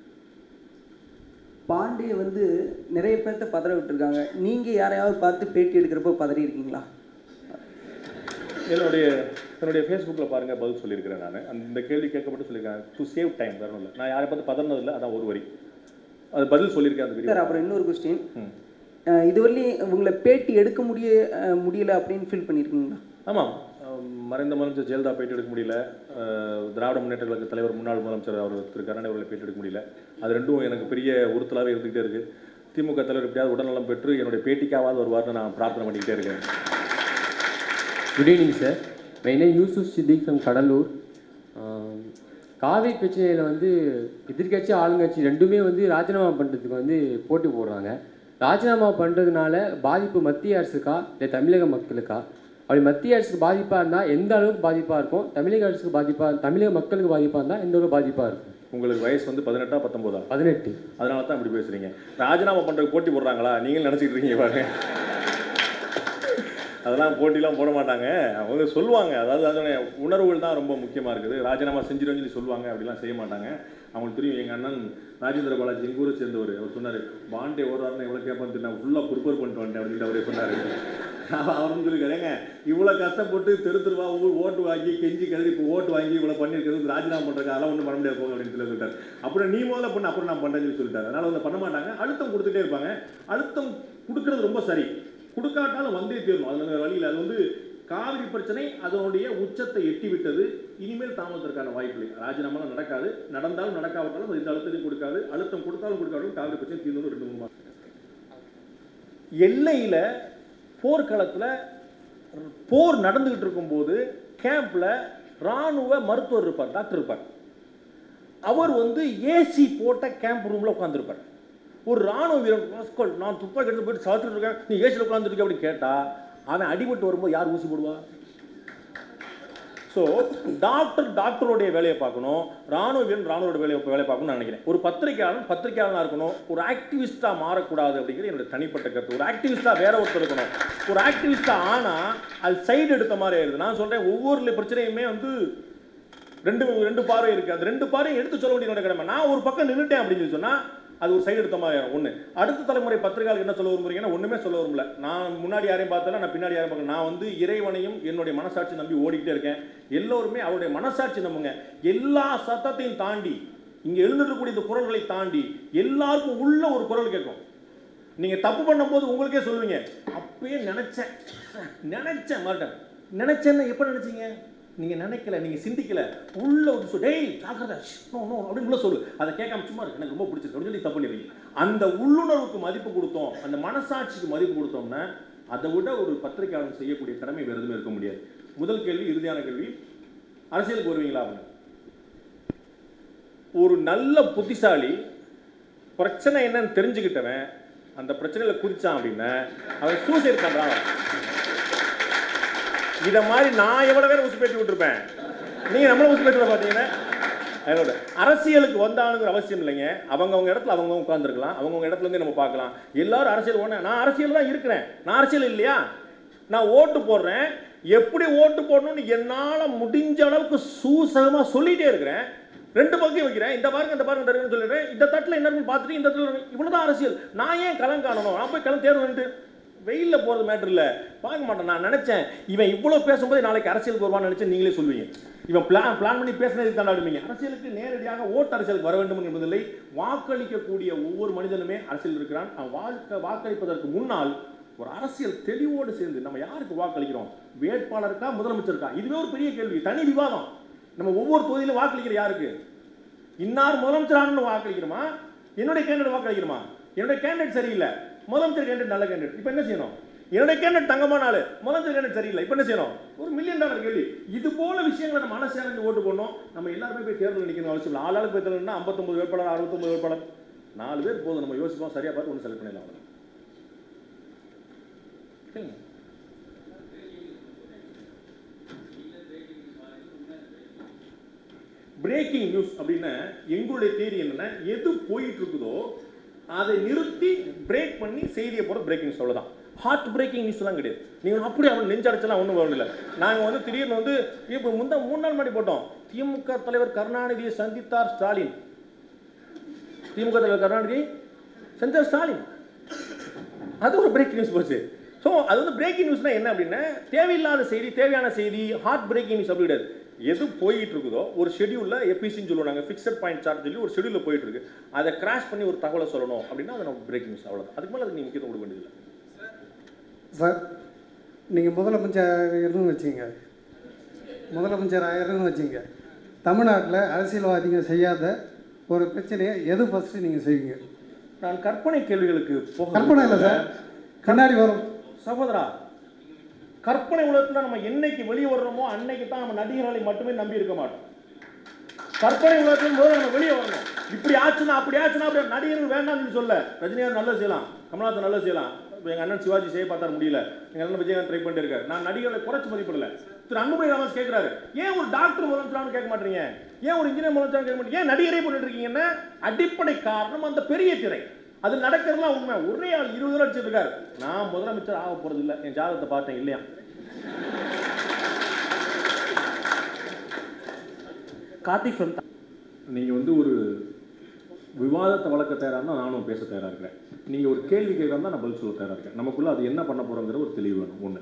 பாண்டிய வந்து நிறைய பேர்த்த பதற விட்டுருக்காங்க நீங்கள் யாரையாவது பார்த்து பேட்டி எடுக்கிறப்போ பதறி இருக்கீங்களா என்னுடைய என்னுடைய ஃபேஸ்புக்கில் பாருங்கள் பதில் சொல்லியிருக்கிறேன் நான் அந்த இந்த கேள்வி கேட்கப்பட்டு சொல்லியிருக்கேன் டு சேவ் டைம் வேற ஒன்றும் இல்லை நான் யாரை பார்த்து பதறினதில்லை அதான் ஒரு வரி அது பதில் சொல்லியிருக்கேன் அந்த சார் வீடியோ அப்புறம் இன்னொரு கொஸ்டின் ம். இதுவரையும் உங்களை பேட்டி எடுக்க முடிய அஹ், முடியல அப்படின்னு ஃபீல் பண்ணியிருக்கீங்களா ஆமாம் அஹ் மறைந்த முதலமைச்சர் ஜெயலலிதா பேட்டி எடுக்க முடியல அஹ் திராவிட முன்னேற்ற கழக தலைவர் முன்னாள் முதலமைச்சர் அவர் திரு கருணாநிதி அவர்களை பேட்டி எடுக்க முடியல அது ரெண்டும் எனக்கு பெரிய உறுத்தலாகவே இருந்துகிட்டே இருக்கு திமுக தலைவர் எப்படியாவது உடல்நலம் பெற்று என்னுடைய பேட்டிக்காவது வருவார்னு நான் பிரார்த்தனை பண்ணிக்கிட்டே இருக்கேன் good evening sir my name Yusuf Siddique from Cuddalore ஆம், காவிரி பிரச்சனையில் வந்து எதிர்க்கட்சி ஆளுங்கட்சி ரெண்டுமே வந்து ராஜினாமா பண்ணுறதுக்கு வந்து போட்டி போடுறாங்க ராஜினாமா பண்ணுறதுனால பாதிப்பு மத்திய அரசுக்கா இல்லை தமிழக மக்களுக்கா அப்படி மத்திய அரசுக்கு பாதிப்பாக இருந்தால் எந்த அளவுக்கு பாதிப்பாக இருக்கும் தமிழக அரசுக்கு பாதிப்பாக தமிழக மக்களுக்கு பாதிப்பாக இருந்தால் எந்த அளவுக்கு பாதிப்பாக இருக்கும் உங்களுக்கு வயசு வந்து பதினெட்டா பத்தொம்போதா பதினெட்டு அதனால தான் இப்படி பேசுறீங்க ராஜினாமா பண்ணுறதுக்கு போட்டி போடுறாங்களா நீங்களும் நினச்சிட்டு இருக்கீங்க பாருங்க அதெல்லாம் போட்டிலாம் போட மாட்டாங்க அவங்க சொல்லுவாங்க அதாவது அதோட உணர்வுகள் தான் ரொம்ப முக்கியமாக இருக்குது ராஜினாமா செஞ்சிடும் சொல்லி சொல்லுவாங்க அப்படிலாம் செய்ய மாட்டாங்க அவங்களுக்கு தெரியும் எங்கள் அண்ணன் ராஜேந்திர பாலாஜி எங்கள் ஊரை சேர்ந்தவர் அவர் சொன்னார் பாண்டே ஓடுறாருன்னு எவ்வளோ கேட்பான்னு நான் ஃபுல்லாக ப்ரிப்பேர் பண்ணிட்டு வந்துட்டேன் அப்படின்னு அவரே சொன்னார் அவரும் சொல்லிக்கிறேங்க இவ்வளோ கஷ்டப்பட்டு தெரு தெருவா ஊர் ஓட்டு வாங்கி கெஞ்சி கதறி இப்போ ஓட்டு வாங்கி இவ்வளோ பண்ணியிருக்கிறது ராஜினாமா பண்ணுறதுக்கு அதெல்லாம் ஒன்றும் பண்ண முடியாது போங்க அப்படின்னு சொல்லி சொல்லிட்டார் அப்புறம் நீ முதல்ல பண்ணு அப்புறம் நான் பண்ணுறேன்னு சொல்லி சொல்லிட்டாரு அதனால் வந்து பண்ண மாட்டாங்க அழுத்தம் கொடுத்துட்டே இருப்பாங்க அழுத்தம் கொடுக்கறது ரொம்ப சரி கொடுக்காட்டாலும் வந்தே தீரணும் அது வேற வழியில் அது வந்து காவிரி பிரச்சனை அதனுடைய உச்சத்தை எட்டி விட்டது இனிமேல் தாமதத்திற்கான வாய்ப்பு இல்லை ராஜினாமா நடக்காது நடந்தாலும் நடக்காவிட்டாலும் அது இந்த அழுத்தத்தையும் கொடுக்காது அழுத்தம் கொடுத்தாலும் கொடுக்காட்டாலும் காவிரி பிரச்சனை தீர்ந்து ரெண்டு மூணு மாதம் எல்லையில் போர்க்களத்தில் போர் நடந்துகிட்டு இருக்கும்போது கேம்ப்ல ராணுவ மருத்துவர் இருப்பார் டாக்டர் இருப்பார் அவர் வந்து ஏசி போட்ட கேம்ப் ரூம்ல உட்காந்துருப்பார் ஒரு ராணுவ வீரன் ராஸ்கல், நான் துப்பாக்கி எடுத்து போயிட்டு சாப்பிட்டு இருக்கேன் நீ ஏசியில் உட்காந்துருக்க அப்படின்னு கேட்டா அவன் அடிபட்டு வரும்போது யார் ஊசி போடுவா ஸோ டாக்டர் டாக்டருடைய வேலையை பார்க்கணும் ராணுவ வீரன் ராணுவோட வேலையை வேலையை பார்க்கணும்னு நான் நினைக்கிறேன் ஒரு பத்திரிகையாளன் பத்திரிகையாளனாக இருக்கணும் ஒரு ஆக்டிவிஸ்டாக மாறக்கூடாது அப்படிங்கிறது என்னோட தனிப்பட்ட கருத்து ஒரு ஆக்டிவிஸ்டாக வேற ஒருத்தர் இருக்கணும் ஒரு ஆக்டிவிஸ்டாக ஆனால் அது சைடு எடுத்த மாதிரி ஆயிடுது நான் சொல்கிறேன் ஒவ்வொரு பிரச்சனையுமே வந்து ரெண்டு ரெண்டு பார்வை இருக்குது அந்த ரெண்டு பார்வையும் எடுத்து சொல்ல வேண்டிய என்னோட கடமை நான் ஒரு பக்கம் நின்றுட்டேன் அப்படின்னு சொல்லி சொன்னால் அது ஒரு சைடு எடுத்த மாதிரி ஒன்று அடுத்த தலைமுறை பத்திரிகையாளர் என்ன சொல்ல விரும்புறீங்கன்னா ஒன்றுமே சொல்ல விரும்பல நான் முன்னாடி யாரையும் பார்த்தல நான் பின்னாடி யாரையும் பார்க்கல நான் வந்து இறைவனையும் என்னுடைய மனசாட்சி நம்பி ஓடிக்கிட்டே இருக்கேன் எல்லோருமே அவருடைய மனசாட்சி நம்புங்க எல்லா சத்தத்தையும் தாண்டி இங்கே எழுந்திருக்கக்கூடிய இந்த குரல்களை தாண்டி எல்லாருக்கும் உள்ள ஒரு குரல் கேட்கும் நீங்க தப்பு பண்ணும்போது உங்களுக்கே சொல்லுவீங்க அப்பயே நினைச்சேன் நினைச்சேன் மாட்டேன் நினைச்சேன்னு எப்போ நினைச்சீங்க நீங்க நினைக்கல நீங்க சிந்திக்கல உள்ள ஒரு சொல் டேய் ஜாக்கிரதை ஷ், நோ நோ அப்படின்னு உள்ள சொல்லு அதை கேட்காம சும்மா இருக்கு எனக்கு ரொம்ப பிடிச்சிருக்கு அப்படின்னு சொல்லி தப்பு பண்ணிடுவீங்க அந்த உள்ளுணர்வுக்கு மதிப்பு கொடுத்தோம் அந்த மனசாட்சிக்கு மதிப்பு கொடுத்தோம்னா அதை விட ஒரு பத்திரிகையாளர் செய்யக்கூடிய கடமை வேறு எதுவுமே இருக்க முடியாது முதல் கேள்வி இறுதியான கேள்வி அரசியலுக்கு வருவீங்களா அவங்க ஒரு நல்ல புத்திசாலி பிரச்சனை என்னன்னு தெரிஞ்சுக்கிட்டவன் அந்த பிரச்சனையில குதிச்சான் அப்படின்னா அவன் சூசைட் பண்றான் இத மாதிரி நான் எவ்வளவு பேர் உசுப்பேற்றி விட்டுருப்பேன் நீங்க நம்மள உசுப்பேற்றி பார்த்தீங்கன்னா அதோட அரசியலுக்கு வந்தானுங்கிற அவசியம் இல்லைங்க அவங்கவங்க இடத்துல அவங்க உட்காந்துருக்கலாம் அவங்கவங்க இடத்துல இருந்து நம்ம பார்க்கலாம் எல்லாரும் அரசியல் ஒன்று நான் அரசியல் தான் இருக்கிறேன் நான் அரசியல் இல்லையா நான் ஓட்டு போடுறேன் எப்படி ஓட்டு போடணும்னு என்னால் முடிஞ்ச அளவுக்கு சூசகமாக சொல்லிட்டே இருக்கிறேன் ரெண்டு பக்கம் வைக்கிறேன் இந்த பாருங்க இந்த பாருங்க தருங்கன்னு சொல்லிடுறேன் இந்த தட்டில் என்ன இருக்குன்னு பார்த்துட்டு இந்த தட்டில் இவ்வளோ தான் அரசியல் நான் ஏன் களம் காணணும் நான் போய் களம் தேர்வு பண்ணிட்டு வெயிலில் போகிறது மேட்ரு இல்லை பார்க்க மாட்டேன் நான் நினச்சேன் இவன் இவ்வளோ பேசும்போது நாளைக்கு அரசியலுக்கு வருவான்னு நினச்சி நீங்களே சொல்லுவீங்க இவன் பிளான் பிளான் பண்ணி பேசுனதுக்கு தாண்டாடுவீங்க அரசியலுக்கு நேரடியாக ஓட்டு அரசியலுக்கு வர வேண்டும் என்பதில்லை வாக்களிக்கக்கூடிய ஒவ்வொரு மனிதனுமே அரசியல் இருக்கிறான் அவன் வாழ்க்கை வாக்களிப்பதற்கு முன்னால் ஒரு அரசியல் தெளிவோடு சேர்ந்து நம்ம யாருக்கு வாக்களிக்கிறோம் வேட்பாளருக்கா முதலமைச்சருக்கா இதுவே ஒரு பெரிய கேள்வி தனி விவாதம் நம்ம ஒவ்வொரு தொகுதியிலும் வாக்களிக்கிற யாருக்கு இன்னார் முதலமைச்சர் ஆகணும்னு வாக்களிக்கிறோமா என்னுடைய கேண்டிடேட் வாக்களிக்கிறோமா என்னுடைய கேண்டிடேட் சரியில்லை முதலமைச்சர் கேண்டிடேட் நல்ல கேண்டிடேட் இப்போ என்ன செய்யணும் என்னுடைய கேண்டிடேட் தங்கமான ஆளு முதலமைச்சர் கேண்டிடேட் சரியில்லை இப்போ என்ன செய்யணும் ஒரு மில்லியன் டாலர் கேள்வி இது போல விஷயங்களை நம்ம மனசேர்ந்து ஓட்டு போடணும் நம்ம எல்லாருமே போய் தேர்தல் நிற்கணும் அவசியம் இல்லை ஆளாளுக்கு போய் தேர்தல்னா ஐம்பத்தொம்பது வேட்பாளர் அறுபத்தொம்பது வேட்பாளர் நாலு பேர் போதும் நம்ம யோசிப்போம் சரியா பார்த்து ஒன்று செலக்ட் பண்ணிடலாம் அவ்வளவுதான். கேளுங்க பிரேக்கிங் நியூஸ் அப்படின்னா எங்களுடைய தேதி என்னன்னா எது போயிட்டு இருக்குதோ அதை நிறுத்தி பிரேக் பண்ணி செய்தியை போகிற பிரேக்கிங் நியூஸ் அவ்வளோதான் ஹார்ட் பிரேக்கிங் நியூஸ்லாம் கிடையாது நீங்கள் அப்படி அவன் நெஞ்சடைச்சலாம் ஒன்றும் வரல நாங்கள் வந்து திடீர்னு வந்து இப்போ முந்தா மூணு நாள் முன்னாடி போட்டோம் திமுக தலைவர் கருணாநிதியை சந்தித்தார் ஸ்டாலின் திமுக தலைவர் கருணாநிதி சந்தித்தார் ஸ்டாலின் அது ஒரு பிரேக்கிங் நியூஸ் போச்சு ஸோ அது வந்து பிரேக்கிங் நியூஸ்னா என்ன அப்படின்னா தேவையில்லாத செய்தி தேவையான செய்தி ஹார்ட் பிரேக்கிங் நியூஸ் அப்படி கிடையாது எது போயிட்டு இருக்குதோ ஒரு ஷெடியூலில் எபிசின்னு சொல்லுவாங்க ஃபிக்ஸட் பாயிண்ட் சார்ட் சொல்லி ஒரு ஷெடியூலில் போயிட்டு இருக்கு அதை கிராஷ் பண்ணி ஒரு தகவலை சொல்லணும் அப்படின்னா அது நம்ம பிரேக்கிங் நியூஸ் அவ்வளோதான் அதுக்கு மேலே அதுக்கு நீ முக்கியத்துவம் கொடுக்க வேண்டியதில்லை சார் நீங்கள் முதலமைச்சர் ஆயிரம்னு வச்சுங்க முதலமைச்சர் ஆயிரம்னு வச்சுங்க தமிழ்நாட்டில் அரசியல்வாதிங்க செய்யாத ஒரு பிரச்சனையை எது ஃபஸ்ட்டு நீங்கள் செய்வீங்க நான் கற்பனை கேள்விகளுக்கு போக கற்பனை இல்லை சார் கண்ணாடி வரும் சகோதரா கற்பனை உலகத்தில் நம்ம என்னைக்கு வெளியே வர்றோமோ அன்னைக்கு தான் நம்ம நடிகர்களை மட்டுமே நம்பி இருக்க மாட்டோம் கற்பனை உலகத்துல முதல்ல நம்ம வெளியே வரணும் இப்படி ஆச்சுன்னா அப்படி ஆச்சுன்னா அப்படி நடிகர்கள் வேண்டாம்னு சொல்ல ரஜினிகாந்த் நல்லது செய்யலாம் கமல்ஹாசன் நல்லது செய்யலாம் இப்போ எங்க அண்ணன் சிவாஜி செய்ய பார்த்தா முடியல எங்க அண்ணன் விஜயகாந்த் ட்ரை பண்ணிட்டு இருக்காரு நான் நடிகர்களை குறைச்சு மதிப்பிடல திரு அன்புமணி ராமஸ் கேட்கிறாரு ஏன் ஒரு டாக்டர் முதலமைச்சரானு கேட்க மாட்டீங்க ஏன் ஒரு இன்ஜினியர் முதலமைச்சரானு கேட்க மாட்டீங்க ஏன் நடிகரே பண்ணிட்டு இருக்கீங்கன்னா அடிப்படை காரணம் அந்த பெரிய திரை அது நடக்கிறதுலாம் உண்மை ஒரே ஆள் இருபது லட்சம் இருக்காரு நான் முதலமைச்சர் ஆக போறது இல்ல என் ஜாதகத்தை பார்த்தேன் இல்லையா கார்த்திக் ஃப்ரம் நீங்கள் வந்து ஒரு விவாதத்தை வளர்க்க தயாராக இருந்தால் நானும் பேச தயாராக இருக்கிறேன் நீங்கள் ஒரு கேள்வி கேட்க நான் பதில் சொல்ல தயாராக இருக்கேன் நமக்குள்ள அது என்ன பண்ண போகிறோங்கிற ஒரு தெளிவு வேணும் ஒன்று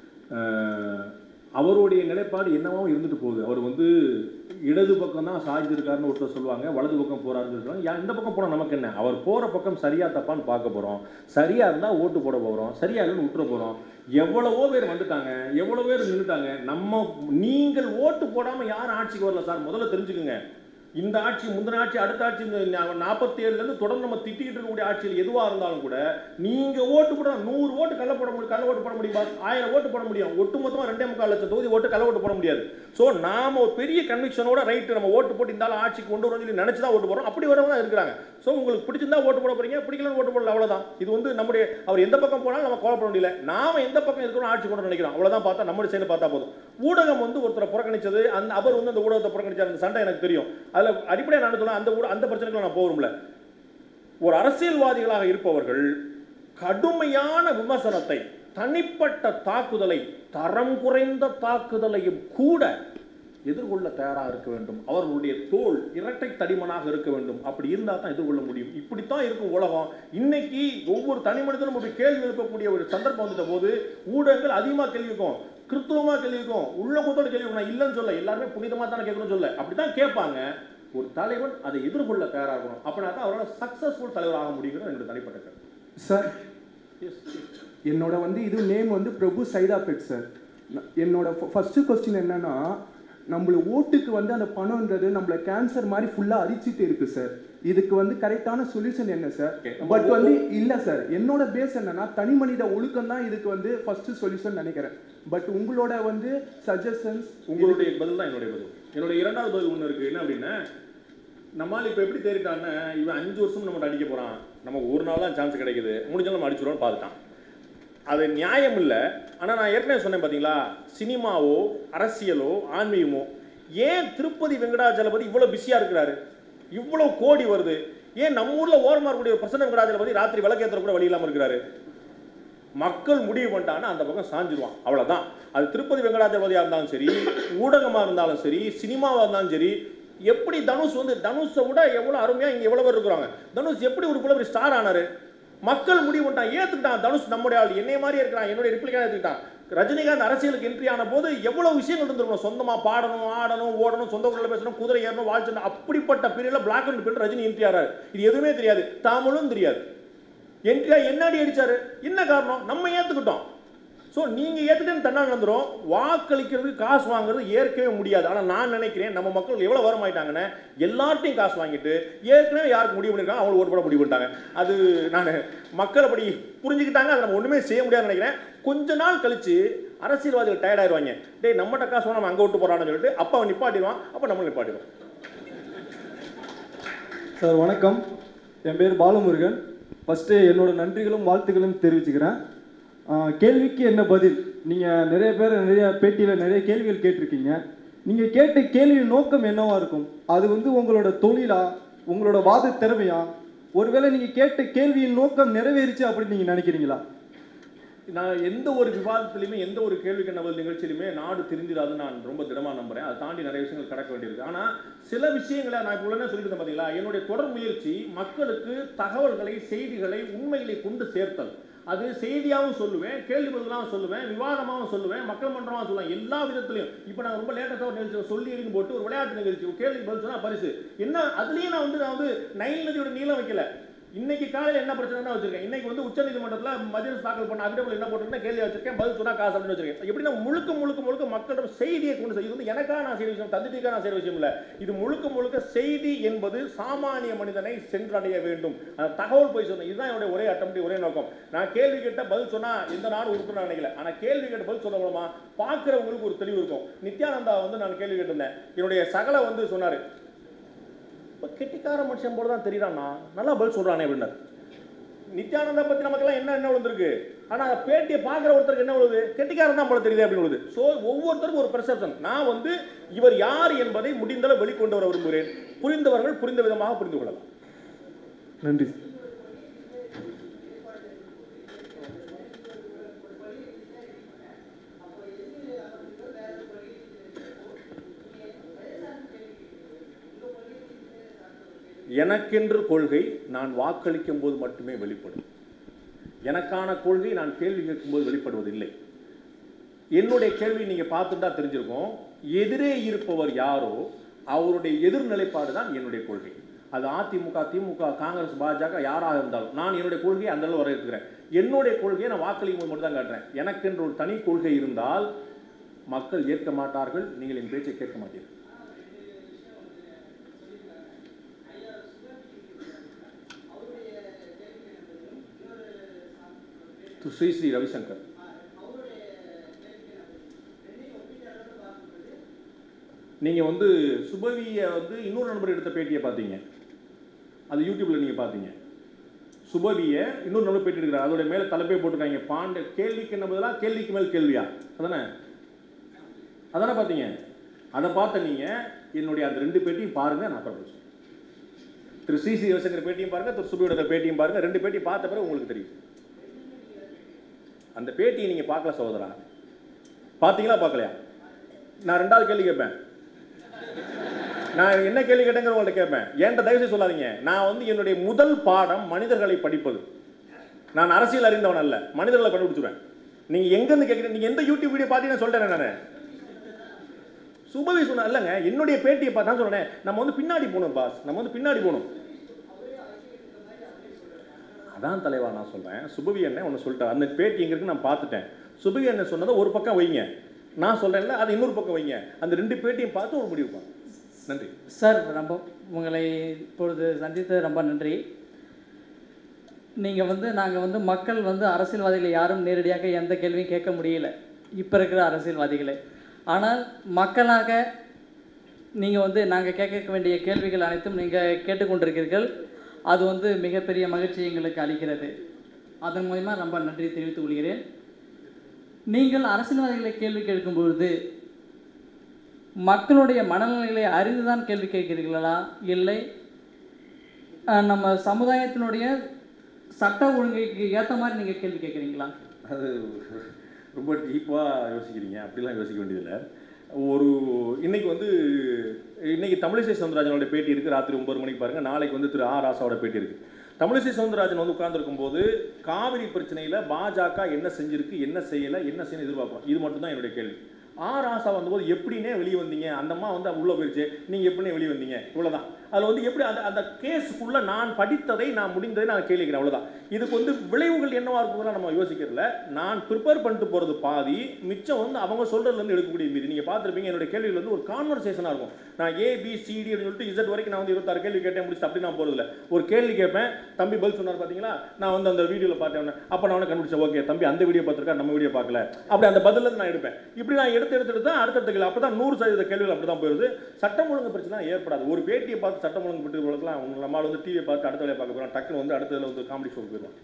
அவருடைய நிலைப்பாடு என்னவாவும் இருந்துட்டு போகுது அவர் வந்து இடது பக்கம் தான் சாய்ந்திருக்காருன்னு ஒருத்தர் சொல்லுவாங்க வலது பக்கம் போறாருன்னு சொல்லுவாங்க யா இந்த பக்கம் போனால் நமக்கு என்ன அவர் போகிற பக்கம் சரியா தப்பான்னு பார்க்க போகிறோம் சரியா இருந்தால் ஓட்டு போட போகிறோம் சரியா இல்லைன்னு விட்டுற போகிறோம் எவ்வளவோ பேர் வந்துட்டாங்க எவ்வளோ பேர் நின்றுட்டாங்க நம்ம நீங்கள் ஓட்டு போடாமல் யாரும் ஆட்சிக்கு வரல சார் முதல்ல தெரிஞ்சுக்குங்க இந்த ஆட்சி முந்தின ஆட்சி அடுத்த ஆட்சி இந்த நாற்பத்தி ஏழுலேருந்து தொடர்ந்து நம்ம திட்டிக்கிட்டு இருக்கக்கூடிய ஆட்சியில் எதுவாக இருந்தாலும் கூட நீங்கள் ஓட்டு போட நூறு ஓட்டு கள்ள போட முடியும் கள்ள ஓட்டு போட முடியும் பாஸ் ஆயிரம் ஓட்டு போட முடியும் ஒட்டுமொத்தமாக ரெண்டே முக்கால் லட்சம் தொகுதி ஓட்டு கள்ள ஓட்டு போட முடியாது ஸோ நாம ஒரு பெரிய கன்விக்ஷனோட ரைட்டு நம்ம ஓட்டு போட்டு இந்த ஆள் ஆட்சிக்கு கொண்டு வரணும்னு சொல்லி நினச்சி தான் ஓட்டு போடுறோம் அப்படி வரவங்க தான் இருக்கிறாங்க ஸோ உங்களுக்கு பிடிச்சிருந்தா ஓட்டு போட போறீங்க பிடிக்கலன்னு ஓட்டு போடல அவ்வளோதான் இது வந்து நம்முடைய அவர் எந்த பக்கம் போனாலும் நம்ம கோவப்பட முடியல நாம எந்த பக்கம் இருக்கணும் ஆட்சி கொண்டு நினைக்கிறோம் அவ்வளோதான் பார்த்தா நம்மளுடைய சைடு பார்த்தா போதும் ஊடகம் வந்து ஒருத்தரை புறக்கணிச்சது அந்த அவர் வந்து அந்த ஊடகத்தை புறக்கணிச்சார் அந்த சண்டை எனக்கு தெரியும் அதில் அடிப்படையாக நான் சொல்ல அந்த ஊட அந்த பிரச்சனைக்குள்ள நான் போகிறோம்ல ஒரு அரசியல்வாதிகளாக இருப்பவர்கள் கடுமையான விமர்சனத்தை தனிப்பட்ட தாக்குதலை தரம் குறைந்த தாக்குதலையும் கூட எதிர்கொள்ள தயாராக இருக்க வேண்டும் அவர்களுடைய தோல் இரட்டை தடிமனாக இருக்க வேண்டும் அப்படி இருந்தால் தான் எதிர்கொள்ள முடியும் இப்படித்தான் இருக்கும் உலகம் இன்னைக்கு ஒவ்வொரு தனி மனிதனும் அப்படி கேள்வி எழுப்பக்கூடிய ஒரு சந்தர்ப்பம் வந்துட்ட போது ஊடகங்கள் அதிகமாக கேள்வி இருக்கும் கிறிஸ்துவமாக கேள்வி இருக்கும் உள்ள குத்தோட கேள்வி இருக்கும் நான் இல்லைன்னு சொல்ல எல்லாருமே புனிதமாக தானே கேட்கணும்னு சொல்ல அப்படி தான் கேட்பாங்க ஒரு தலைவன் அதை எதிர்கொள்ள தயாராக இருக்கணும் அப்படின்னா தான் அவரால் சக்ஸஸ்ஃபுல் தலைவர் ஆக முடியுங்கிறது என்னோட தனிப்பட்ட கருத்து சார் Yes, yes. என்னோட வந்து இது நேம் வந்து பிரபு சைதாபெட் சார் ந- என்னோட ஃபஸ்ட்டு கொஸ்டின் என்னன்னா நம்மள ஓட்டுக்கு வந்து அந்த பணம்ன்றது நம்மள கேன்சர் மாதிரி ஃபுல்லாக அரிச்சிட்டு இருக்கு சார் இதுக்கு வந்து கரெக்டான சொல்யூஷன் என்ன சார் Okay. பட் வந்து இல்லை சார் என்னோட பேஸ் என்னன்னா தனி மனித ஒழுக்கம் தான் இதுக்கு வந்து ஃபர்ஸ்ட் சொல்யூஷன் நினைக்கிறேன் பட் உங்களோட வந்து சஜஷன்ஸ் உங்களுடைய பதில் தான் என்னுடைய பதில் என்னுடைய இரண்டாவது பதில் ஒன்று இருக்கு என்ன அப்படின்னா நம்மால் இப்போ எப்படி தேறிட்டான்னு இவன் அஞ்சு வருஷம் நம்ம அடிக்க போகிறான் நமக்கு ஒரு நாள் தான் சான்ஸ் கிடைக்குது முடிஞ்சாலும் நம்ம அடிச்சிடுவோம்னு பார்த்துட்டான் அது நியாயம் இல்லை ஆனால் நான் ஏற்கனவே சொன்னேன் பார்த்தீங்களா சினிமாவோ அரசியலோ ஆன்மீகமோ ஏன் திருப்பதி வெங்கடாஜலபதி இவ்வளோ பிஸியாக இருக்கிறாரு இவ்வளோ கோடி வருது ஏன் நம்ம ஊரில் ஓரமாக இருக்கக்கூடிய பிரசன்ன வெங்கடாஜலபதி ராத்திரி விளக்கேற்ற கூட வழி இல்லாமல் இருக்கிறாரு மக்கள் முடிவு பண்ணிட்டாங்கன்னா அந்த பக்கம் சாஞ்சிருவான் அவ்வளவுதான் அது திருப்பதி வெங்கடாஜலபதியாக இருந்தாலும் சரி ஊடகமாக இருந்தாலும் சரி சினிமாவாக இருந்தாலும் சரி எப்படி தனுஷ் வந்து தனுஷை விட எவ்வளோ அருமையாக இங்கே எவ்வளோ பேர் இருக்கிறாங்க தனுஷ் எப்படி ஒரு இவ்வளோ ஸ்டார் ஆனாரு மக்கள் முடிவு பண்ணிட்டான் ஏற்றுக்கிட்டான் தனுஷ் நம்முடைய ஆள் என்னைய மாதிரியே இருக்கிறான் என்னுடைய ரிப்ளிகா ஏற்றுக்கிட்டான் ரஜினிகாந்த் அரசியலுக்கு என்ட்ரி ஆன போது எவ்வளவு விஷயங்கள் இருந்திருக்கணும் சொந்தமா பாடணும் ஆடணும் ஓடணும் சொந்த குரலில் பேசணும் குதிரை ஏறணும் வாழ்ச்சணும் அப்படிப்பட்ட பீரியட்ல black and period Rajini entry ஆறாரு இது எதுவுமே தெரியாது தாமலும் தெரியாது என்ட்ரியா என்னாடி அடிச்சாரு என்ன காரணம் நம்ம ஏத்துக்கிட்டோம் ஸோ நீங்க ஏத்துக்கிட்டு தன்னா நடந்துரும் வாக்களிக்கிறதுக்கு காசு வாங்குறது ஏற்கவே முடியாது ஆனா நான் நினைக்கிறேன் நம்ம மக்கள் எவ்வளவு வரமாயிட்டாங்கன்னு எல்லார்ட்டையும் காசு வாங்கிட்டு ஏற்கனவே யாருக்கு முடிவு பண்ணிருக்காங்க அவங்க ஓட்டு போட முடிவு பண்ணிட்டாங்க அது நான் மக்கள் அப்படி புரிஞ்சுக்கிட்டாங்க அதை நம்ம ஒண்ணுமே செய்ய முடியாதுன்னு நினைக்கிறேன் கொஞ்ச நாள் கழிச்சு அரசியல்வாதிகள் டயர்ட் ஆயிருவாங்க டேய் நம்மகிட்ட காசு வாங்க நம்ம அங்க ஓட்டு போறான்னு சொல்லிட்டு அப்ப அவன் நிப்பாட்டிடுவான் அப்ப நம்ம நிப்பாட்டிடுவோம் சார் வணக்கம் என் பேர் பாலமுருகன் ஃபஸ்ட்டு என்னோட நன்றிகளும் வாழ்த்துக்களும் தெரிவிச்சுக்கிறேன் ஆஹ் கேள்விக்கு என்ன பதில் நீங்கள் நிறைய பேர் நிறைய பேட்டியில் நிறைய கேள்விகள் கேட்டிருக்கீங்க நீங்கள் கேட்ட கேள்வி நோக்கம் என்னவா இருக்கும் அது வந்து உங்களோட தொழிலா உங்களோட வாத திறமையா ஒருவேளை நீங்கள் கேட்ட கேள்வியின் நோக்கம் நிறைவேறிச்சு அப்படின்னு நீங்கள் நினைக்கிறீங்களா நான் எந்த ஒரு விவாதத்திலையுமே எந்த ஒரு கேள்வி கண்ணவல் நிகழ்ச்சியிலுமே நாடு திருந்திராதுன்னு நான் ரொம்ப திடமாக நம்புறேன் அதை தாண்டி நிறைய விஷயங்கள் கடக்க வேண்டியிருக்கு ஆனால் சில விஷயங்களை நான் இப்போ உடனே சொல்லிட்டு இருந்தேன் பார்த்தீங்களா என்னுடைய தொடர் முயற்சி மக்களுக்கு தகவல்களை செய்திகளை உண்மைகளை கொண்டு சேர்த்தல் அது செய்தியாகவும் சொல்லுவேன் கேள்வி பதிலாகவும் சொல்லுவேன் விவாதமாகவும் சொல்லுவேன் மக்கள் மன்றமாகவும் சொல்லுவேன் எல்லா விதத்துலையும் இப்போ நான் ரொம்ப லேட்டஸ்ட்டாக ஒரு நிகழ்ச்சி சொல்லி எழுதி போட்டு ஒரு விளையாட்டு நிகழ்ச்சி ஒரு கேள்வி பதில் சொன்னா பரிசு என்ன அதுலேயும் நான் வந்து நான் வந்து நைல் நதியோட நீளம் வைக்கல இன்னைக்கு காலையில் என்ன பிரச்சனை வச்சிருக்கேன் இன்னைக்கு வந்து உச்சநீதிமன்றத்தில் மஜிலிஸ் தாக்கல் பண்ண அபிடபிள் என்ன போட்டிருக்கேன் கேள்வி வச்சிருக்கேன் பதில் சொன்னா காசு அப்படின்னு வச்சிருக்கேன் எப்படி நான் முழுக்க முழுக்க முழுக்க மக்களிடம் செய்தியை கொண்டு செய்~ இது வந்து எனக்காக நான் செய்ய விஷயம் தந்திரிக்காக நான் செய்ய விஷயம் இல்லை இது முழுக்க முழுக்க செய்தி என்பது சாமானிய மனிதனை சென்றடைய வேண்டும் அந்த தகவல் போய் சொன்னேன் இதுதான் என்னுடைய ஒரே அட்டம் ஒரே நோக்கம் நான் கேள்வி கேட்ட பதில் சொன்னா எந்த நாடு உறுப்பு நான் நினைக்கல ஆனா கேள்வி கேட்ட பதில் சொல்ல மூலமா பார்க்கிறவங்களுக்கு ஒரு தெளிவு இருக்கும் நித்யானந்தா வந்து நான் கேள்வி கேட்டிருந்தேன் என்னுடைய சகல வந்து சொன்னாரு இப்போ கெட்டிக்கார மனுஷன் போல தான் தெரியுறான்னா நல்லா பதில் சொல்கிறானே அப்படின்னாரு நித்யானந்தா பற்றி நமக்கெல்லாம் என்ன என்ன விழுந்திருக்கு ஆனால் பேட்டியை பார்க்குற ஒருத்தருக்கு என்ன விழுது கெட்டிக்காரன் தான் போல தெரியுது அப்படின்னு விழுது ஸோ ஒவ்வொருத்தருக்கும் ஒரு பெர்செப்ஷன் நான் வந்து இவர் யார் என்பதை முடிந்தளவு வெளிக்கொண்டு வர விரும்புகிறேன் புரிந்தவர்கள் புரிந்த விதமாக புரிந்து கொள்ளலாம் நன்றி எனக்கென்று கொள்கை நான் வாக்களிக்கும் போது மட்டுமே வெளிப்படும் எனக்கான கொள்கை நான் கேள்வி கேட்கும்போது வெளிப்படுவதில்லை என்னுடைய கேள்வி நீங்க பார்த்துட்டா தெரிஞ்சிருக்கும் எதிரே இருப்பவர் யாரோ அவருடைய எதிர்நிலைப்பாடு தான் என்னுடைய கொள்கை அது அதிமுக திமுக காங்கிரஸ் பாஜக யாராக இருந்தாலும் நான் என்னுடைய கொள்கையை அந்த அளவு வரையறுக்கிறேன் என்னுடைய கொள்கையை நான் வாக்களிக்கும் போது மட்டும் தான் காட்டுறேன் எனக்கென்று ஒரு தனி கொள்கை இருந்தால் மக்கள் ஏற்க மாட்டார்கள் நீங்கள் என் பேச்சை கேட்க மாட்டீர்கள் திரு ஸ்ரீ ஸ்ரீ ரவிசங்கர் நீங்கள் வந்து சுபவியை வந்து இன்னொரு நண்பர் எடுத்த பேட்டியை பார்த்தீங்க அது யூடியூப்ல நீங்கள் பார்த்தீங்க சுபவியை இன்னொரு நண்பர் பேட்டி எடுக்கிறார் அதோட மேலே தலைப்பே போட்டிருக்காங்க பாண்ட கேள்விக்கு என்ன பதிலாக கேள்விக்கு மேல் கேள்வியா அதானே அதானே பார்த்தீங்க அதை பார்த்த நீங்கள் என்னுடைய அந்த ரெண்டு பேட்டியும் பாருங்க நான் அப்புறம் பேசுவேன் திரு ஸ்ரீ ஸ்ரீ ரவிசங்கர் பேட்டியும் பாருங்க திரு சுபவியோட பேட்டியும் பாருங்க ரெண்டு பேட்டியும் பார்த்த பிறகு உங்களுக்கு தெரியும் அந்த பேட்டியை நீங்கள் பார்க்கல சகோதரா பார்த்தீங்களா பார்க்கலையா நான் ரெண்டாவது கேள்வி கேட்பேன் நான் என்ன கேள்வி கேட்டேங்கிற உங்கள்ட்ட கேட்பேன் என்கிட்ட தயவு செய்து சொல்லாதீங்க நான் வந்து என்னுடைய முதல் பாடம் மனிதர்களை படிப்பது நான் அரசியல் அறிந்தவன் அல்ல மனிதர்களை கண்டுபிடிச்சுவேன் நீங்க எங்கேருந்து கேட்குறீங்க நீங்க எந்த யூடியூப் வீடியோ பார்த்தீங்கன்னு சொல்லிட்டேன் நான் சுபவி சொன்ன இல்லைங்க என்னுடைய பேட்டியை பார்த்தா சொன்னேன் நம்ம வந்து பின்னாடி போகணும் பாஸ் நம்ம வந்து பின்னாடி போகணும் அதான் தலைவா நான் சொல்றேன் சுபவி அண்ணன் ஒன்று சொல்லிட்டார் அந்த பேட்டி எங்க இருக்கு நான் பார்த்துட்டேன் சுபவி அண்ணன் சொன்னதை ஒரு பக்கம் வைங்க நான் சொல்றேன்ல அது இன்னொரு பக்கம் வைங்க அந்த ரெண்டு பேட்டியும் பார்த்து ஒரு முடிவு பாருங்க நன்றி சார் ரொம்ப உங்களை இப்பொழுது சந்தித்தது ரொம்ப நன்றி நீங்கள் வந்து நாங்கள் வந்து மக்கள் வந்து அரசியல்வாதிகளை யாரும் நேரடியாக எந்த கேள்வியும் கேட்க முடியல இப்போ இருக்கிற அரசியல்வாதிகளை ஆனால் மக்களாக நீங்கள் வந்து நாங்கள் கேட்க வேண்டிய கேள்விகள் அனைத்தும் நீங்கள் கேட்டுக்கொண்டிருக்கிறீர்கள் அது வந்து மிகப்பெரிய மகிழ்ச்சி எங்களுக்கு அளிக்கிறது அதன் மூலிமா ரொம்ப நன்றி தெரிவித்துக் கொள்கிறேன் நீங்கள் அரசியல்வாதிகளை கேள்வி கேட்கும் பொழுது மக்களுடைய மனநிலைகளை அறிந்து தான் கேள்வி கேட்கிறீர்களா இல்லை அஹ், நம்ம சமுதாயத்தினுடைய சட்ட ஒழுங்குக்கு ஏற்ற மாதிரி நீங்கள் கேள்வி கேட்குறீங்களா அது ரொம்ப டீப்பாக யோசிக்கிறீங்க அப்படிலாம் யோசிக்க வேண்டியதில்லை ஒரு இன்னைக்கு வந்து இன்னைக்கு தமிழிசை சவுந்தரராஜனோட பேட்டி இருக்குது ராத்திரி ஒன்பது மணிக்கு பாருங்கள் நாளைக்கு வந்து திரு ஆ ராசாவோட பேட்டி இருக்குது தமிழிசை சவுந்தரராஜன் வந்து உட்கார்ந்திருக்கும் போது காவிரி பிரச்சனையில் பாஜக என்ன செஞ்சிருக்கு என்ன செய்யலை என்ன செய்யணும் எதிர்பார்ப்போம் இது மட்டும்தான் என்னுடைய கேள்வி ஆ ராசா வந்தபோது எப்படினே வெளியே வந்தீங்க அந்த அம்மா வந்து உள்ளே போயிருச்சு நீங்கள் எப்படினே வெளியே வந்தீங்க இவ்வளோதான் அதில் வந்து எப்படி அந்த அந்த கேஸுக்குள்ளே நான் படித்ததை நான் முடிந்ததை நான் கேள்விக்கிறேன் அவ்வளோதான் இதுக்கு வந்து விளைவுகள் என்னவா இருக்குங்கிறத நம்ம யோசிக்கிறதுல நான் ப்ரிப்பேர் பண்ணிட்டு போகிறது பாதி மிச்சம் வந்து அவங்க சொல்கிறதுலேருந்து எடுக்கக்கூடிய மீது நீங்கள் பார்த்துருப்பீங்க என்னுடைய கேள்விகள் வந்து ஒரு கான்வர்சேஷனாக இருக்கும் நான் ஏ பி சிடி அப்படின்னு சொல்லிட்டு இசட் வரைக்கும் நான் வந்து இருபத்தாறு கேள்வி கேட்டேன் முடிச்சு அப்படி நான் போகிறதில்ல ஒரு கேள்வி கேட்பேன் தம்பி பதில் சொன்னார் பார்த்தீங்களா நான் வந்து அந்த வீடியோவில் பார்த்தேன் அப்போ நான் அவனை கண்டுபிடிச்சேன் ஓகே தம்பி அந்த வீடியோ பார்த்துருக்கா நம்ம வீடியோ பார்க்கல அப்படி அந்த பதிலில் நான் எடுப்பேன் இப்படி நான் எடுத்து எடுத்து எடுத்து தான் அடுத்தடுத்த கேள்வி அப்போ தான் நூறு சதவீத கேள்விகள் அப்படி தான் போயிருது சட்டம் ஒழுங்கு பிரச்சனை ஏற்படாது ஒரு பேட்டியை பார்த்து சட்டம் ஒழுங்கு பற்றி வளர்க்கலாம் உங்க நம்மளால் வந்து டிவியை பார்த்து அடுத்த வேலையை பார்க்க போகிறோம் டக்குன்னு வந்து அடுத்ததுல வந்து காமெடி ஷோ போயிடும்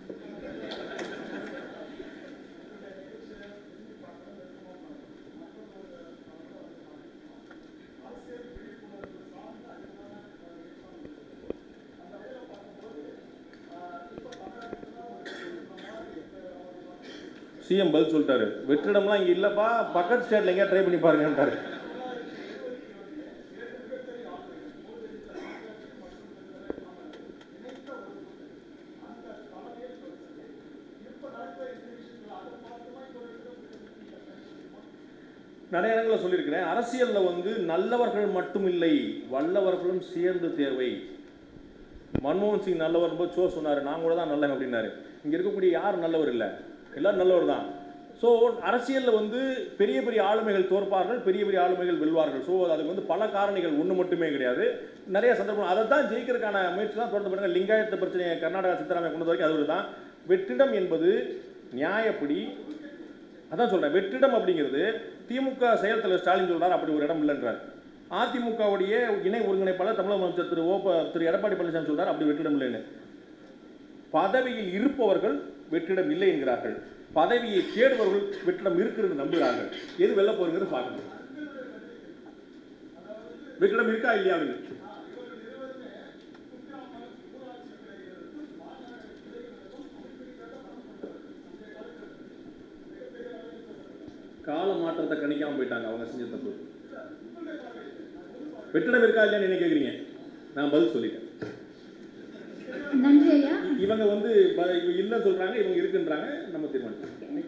சிஎம் பதில் சொல்லிட்டாரு வெற்றிடம்லாம் இங்கே இல்லைப்பா பக்கத்து ஸ்டேட்ல எங்கேயா ட்ரை பண்ணி பாருங்கன்றாரு நிறைய இடங்களில் சொல்லியிருக்கிறேன் அரசியலில் வந்து நல்லவர்கள் மட்டும் இல்லை வல்லவர்களும் சேர்ந்து தேவை மன்மோகன் சிங் நல்லவர் போது சோ சொன்னார் நான் கூட தான் நல்லவன் அப்படின்னாரு இங்கே இருக்கக்கூடிய யார் நல்லவர் இல்லை எல்லாரும் நல்லவர் தான் ஸோ அரசியலில் வந்து பெரிய பெரிய ஆளுமைகள் தோற்பார்கள் பெரிய பெரிய ஆளுமைகள் வெல்வார்கள் ஸோ அதுக்கு வந்து பல காரணிகள் ஒன்று மட்டுமே கிடையாது நிறைய சந்தர்ப்பம் அதை தான் ஜெயிக்கிறதுக்கான முயற்சி தான் தொடர்ந்து பண்ணுங்க லிங்காயத்த பிரச்சனையை கர்நாடகா சித்தராமையா கொண்டு வரைக்கும் அது ஒரு தான் வெற்றிடம் என்பது நியாயப்படி அதான் சொல்றேன் வெற்றிடம் அப்படிங்கிறது திமுக செயல் தலைவர் ஸ்டாலின் சொல்றார் அப்படி ஒரு இடம் இல்லைன்றார் அதிமுகவுடைய இணை ஒருங்கிணைப்பாளர் தமிழக முதலமைச்சர் திரு ஓ ப- திரு எடப்பாடி பழனிசாமி சொல்றார் அப்படி வெற்றிடம் இல்லைன்னு பதவியில் இருப்பவர்கள் வெற்றிடம் இல்லை என்கிறார்கள் பதவியை தேடுபவர்கள் வெற்றிடம் இருக்கிறது நம்புகிறார்கள் எது வெல்ல போறீங்கிறது பார்க்கணும் வெற்றிடம் இருக்கா இல்லையா அப்படின்னு கால மாற்றத்தை கணிக்காம போயிட்டாங்க அவங்க செஞ்ச தப்பு வெற்றிடம் இருக்கா இல்லையான்னு என்ன கேக்குறீங்க நான் பதில் சொல்லிட்டேன் நன்றி ஐயா இவங்க வந்து ப- இவங்க இல்லைன்னு சொல்றாங்க இவங்க இருக்குன்றாங்க நம்ம தீர்மானிக்கலாம்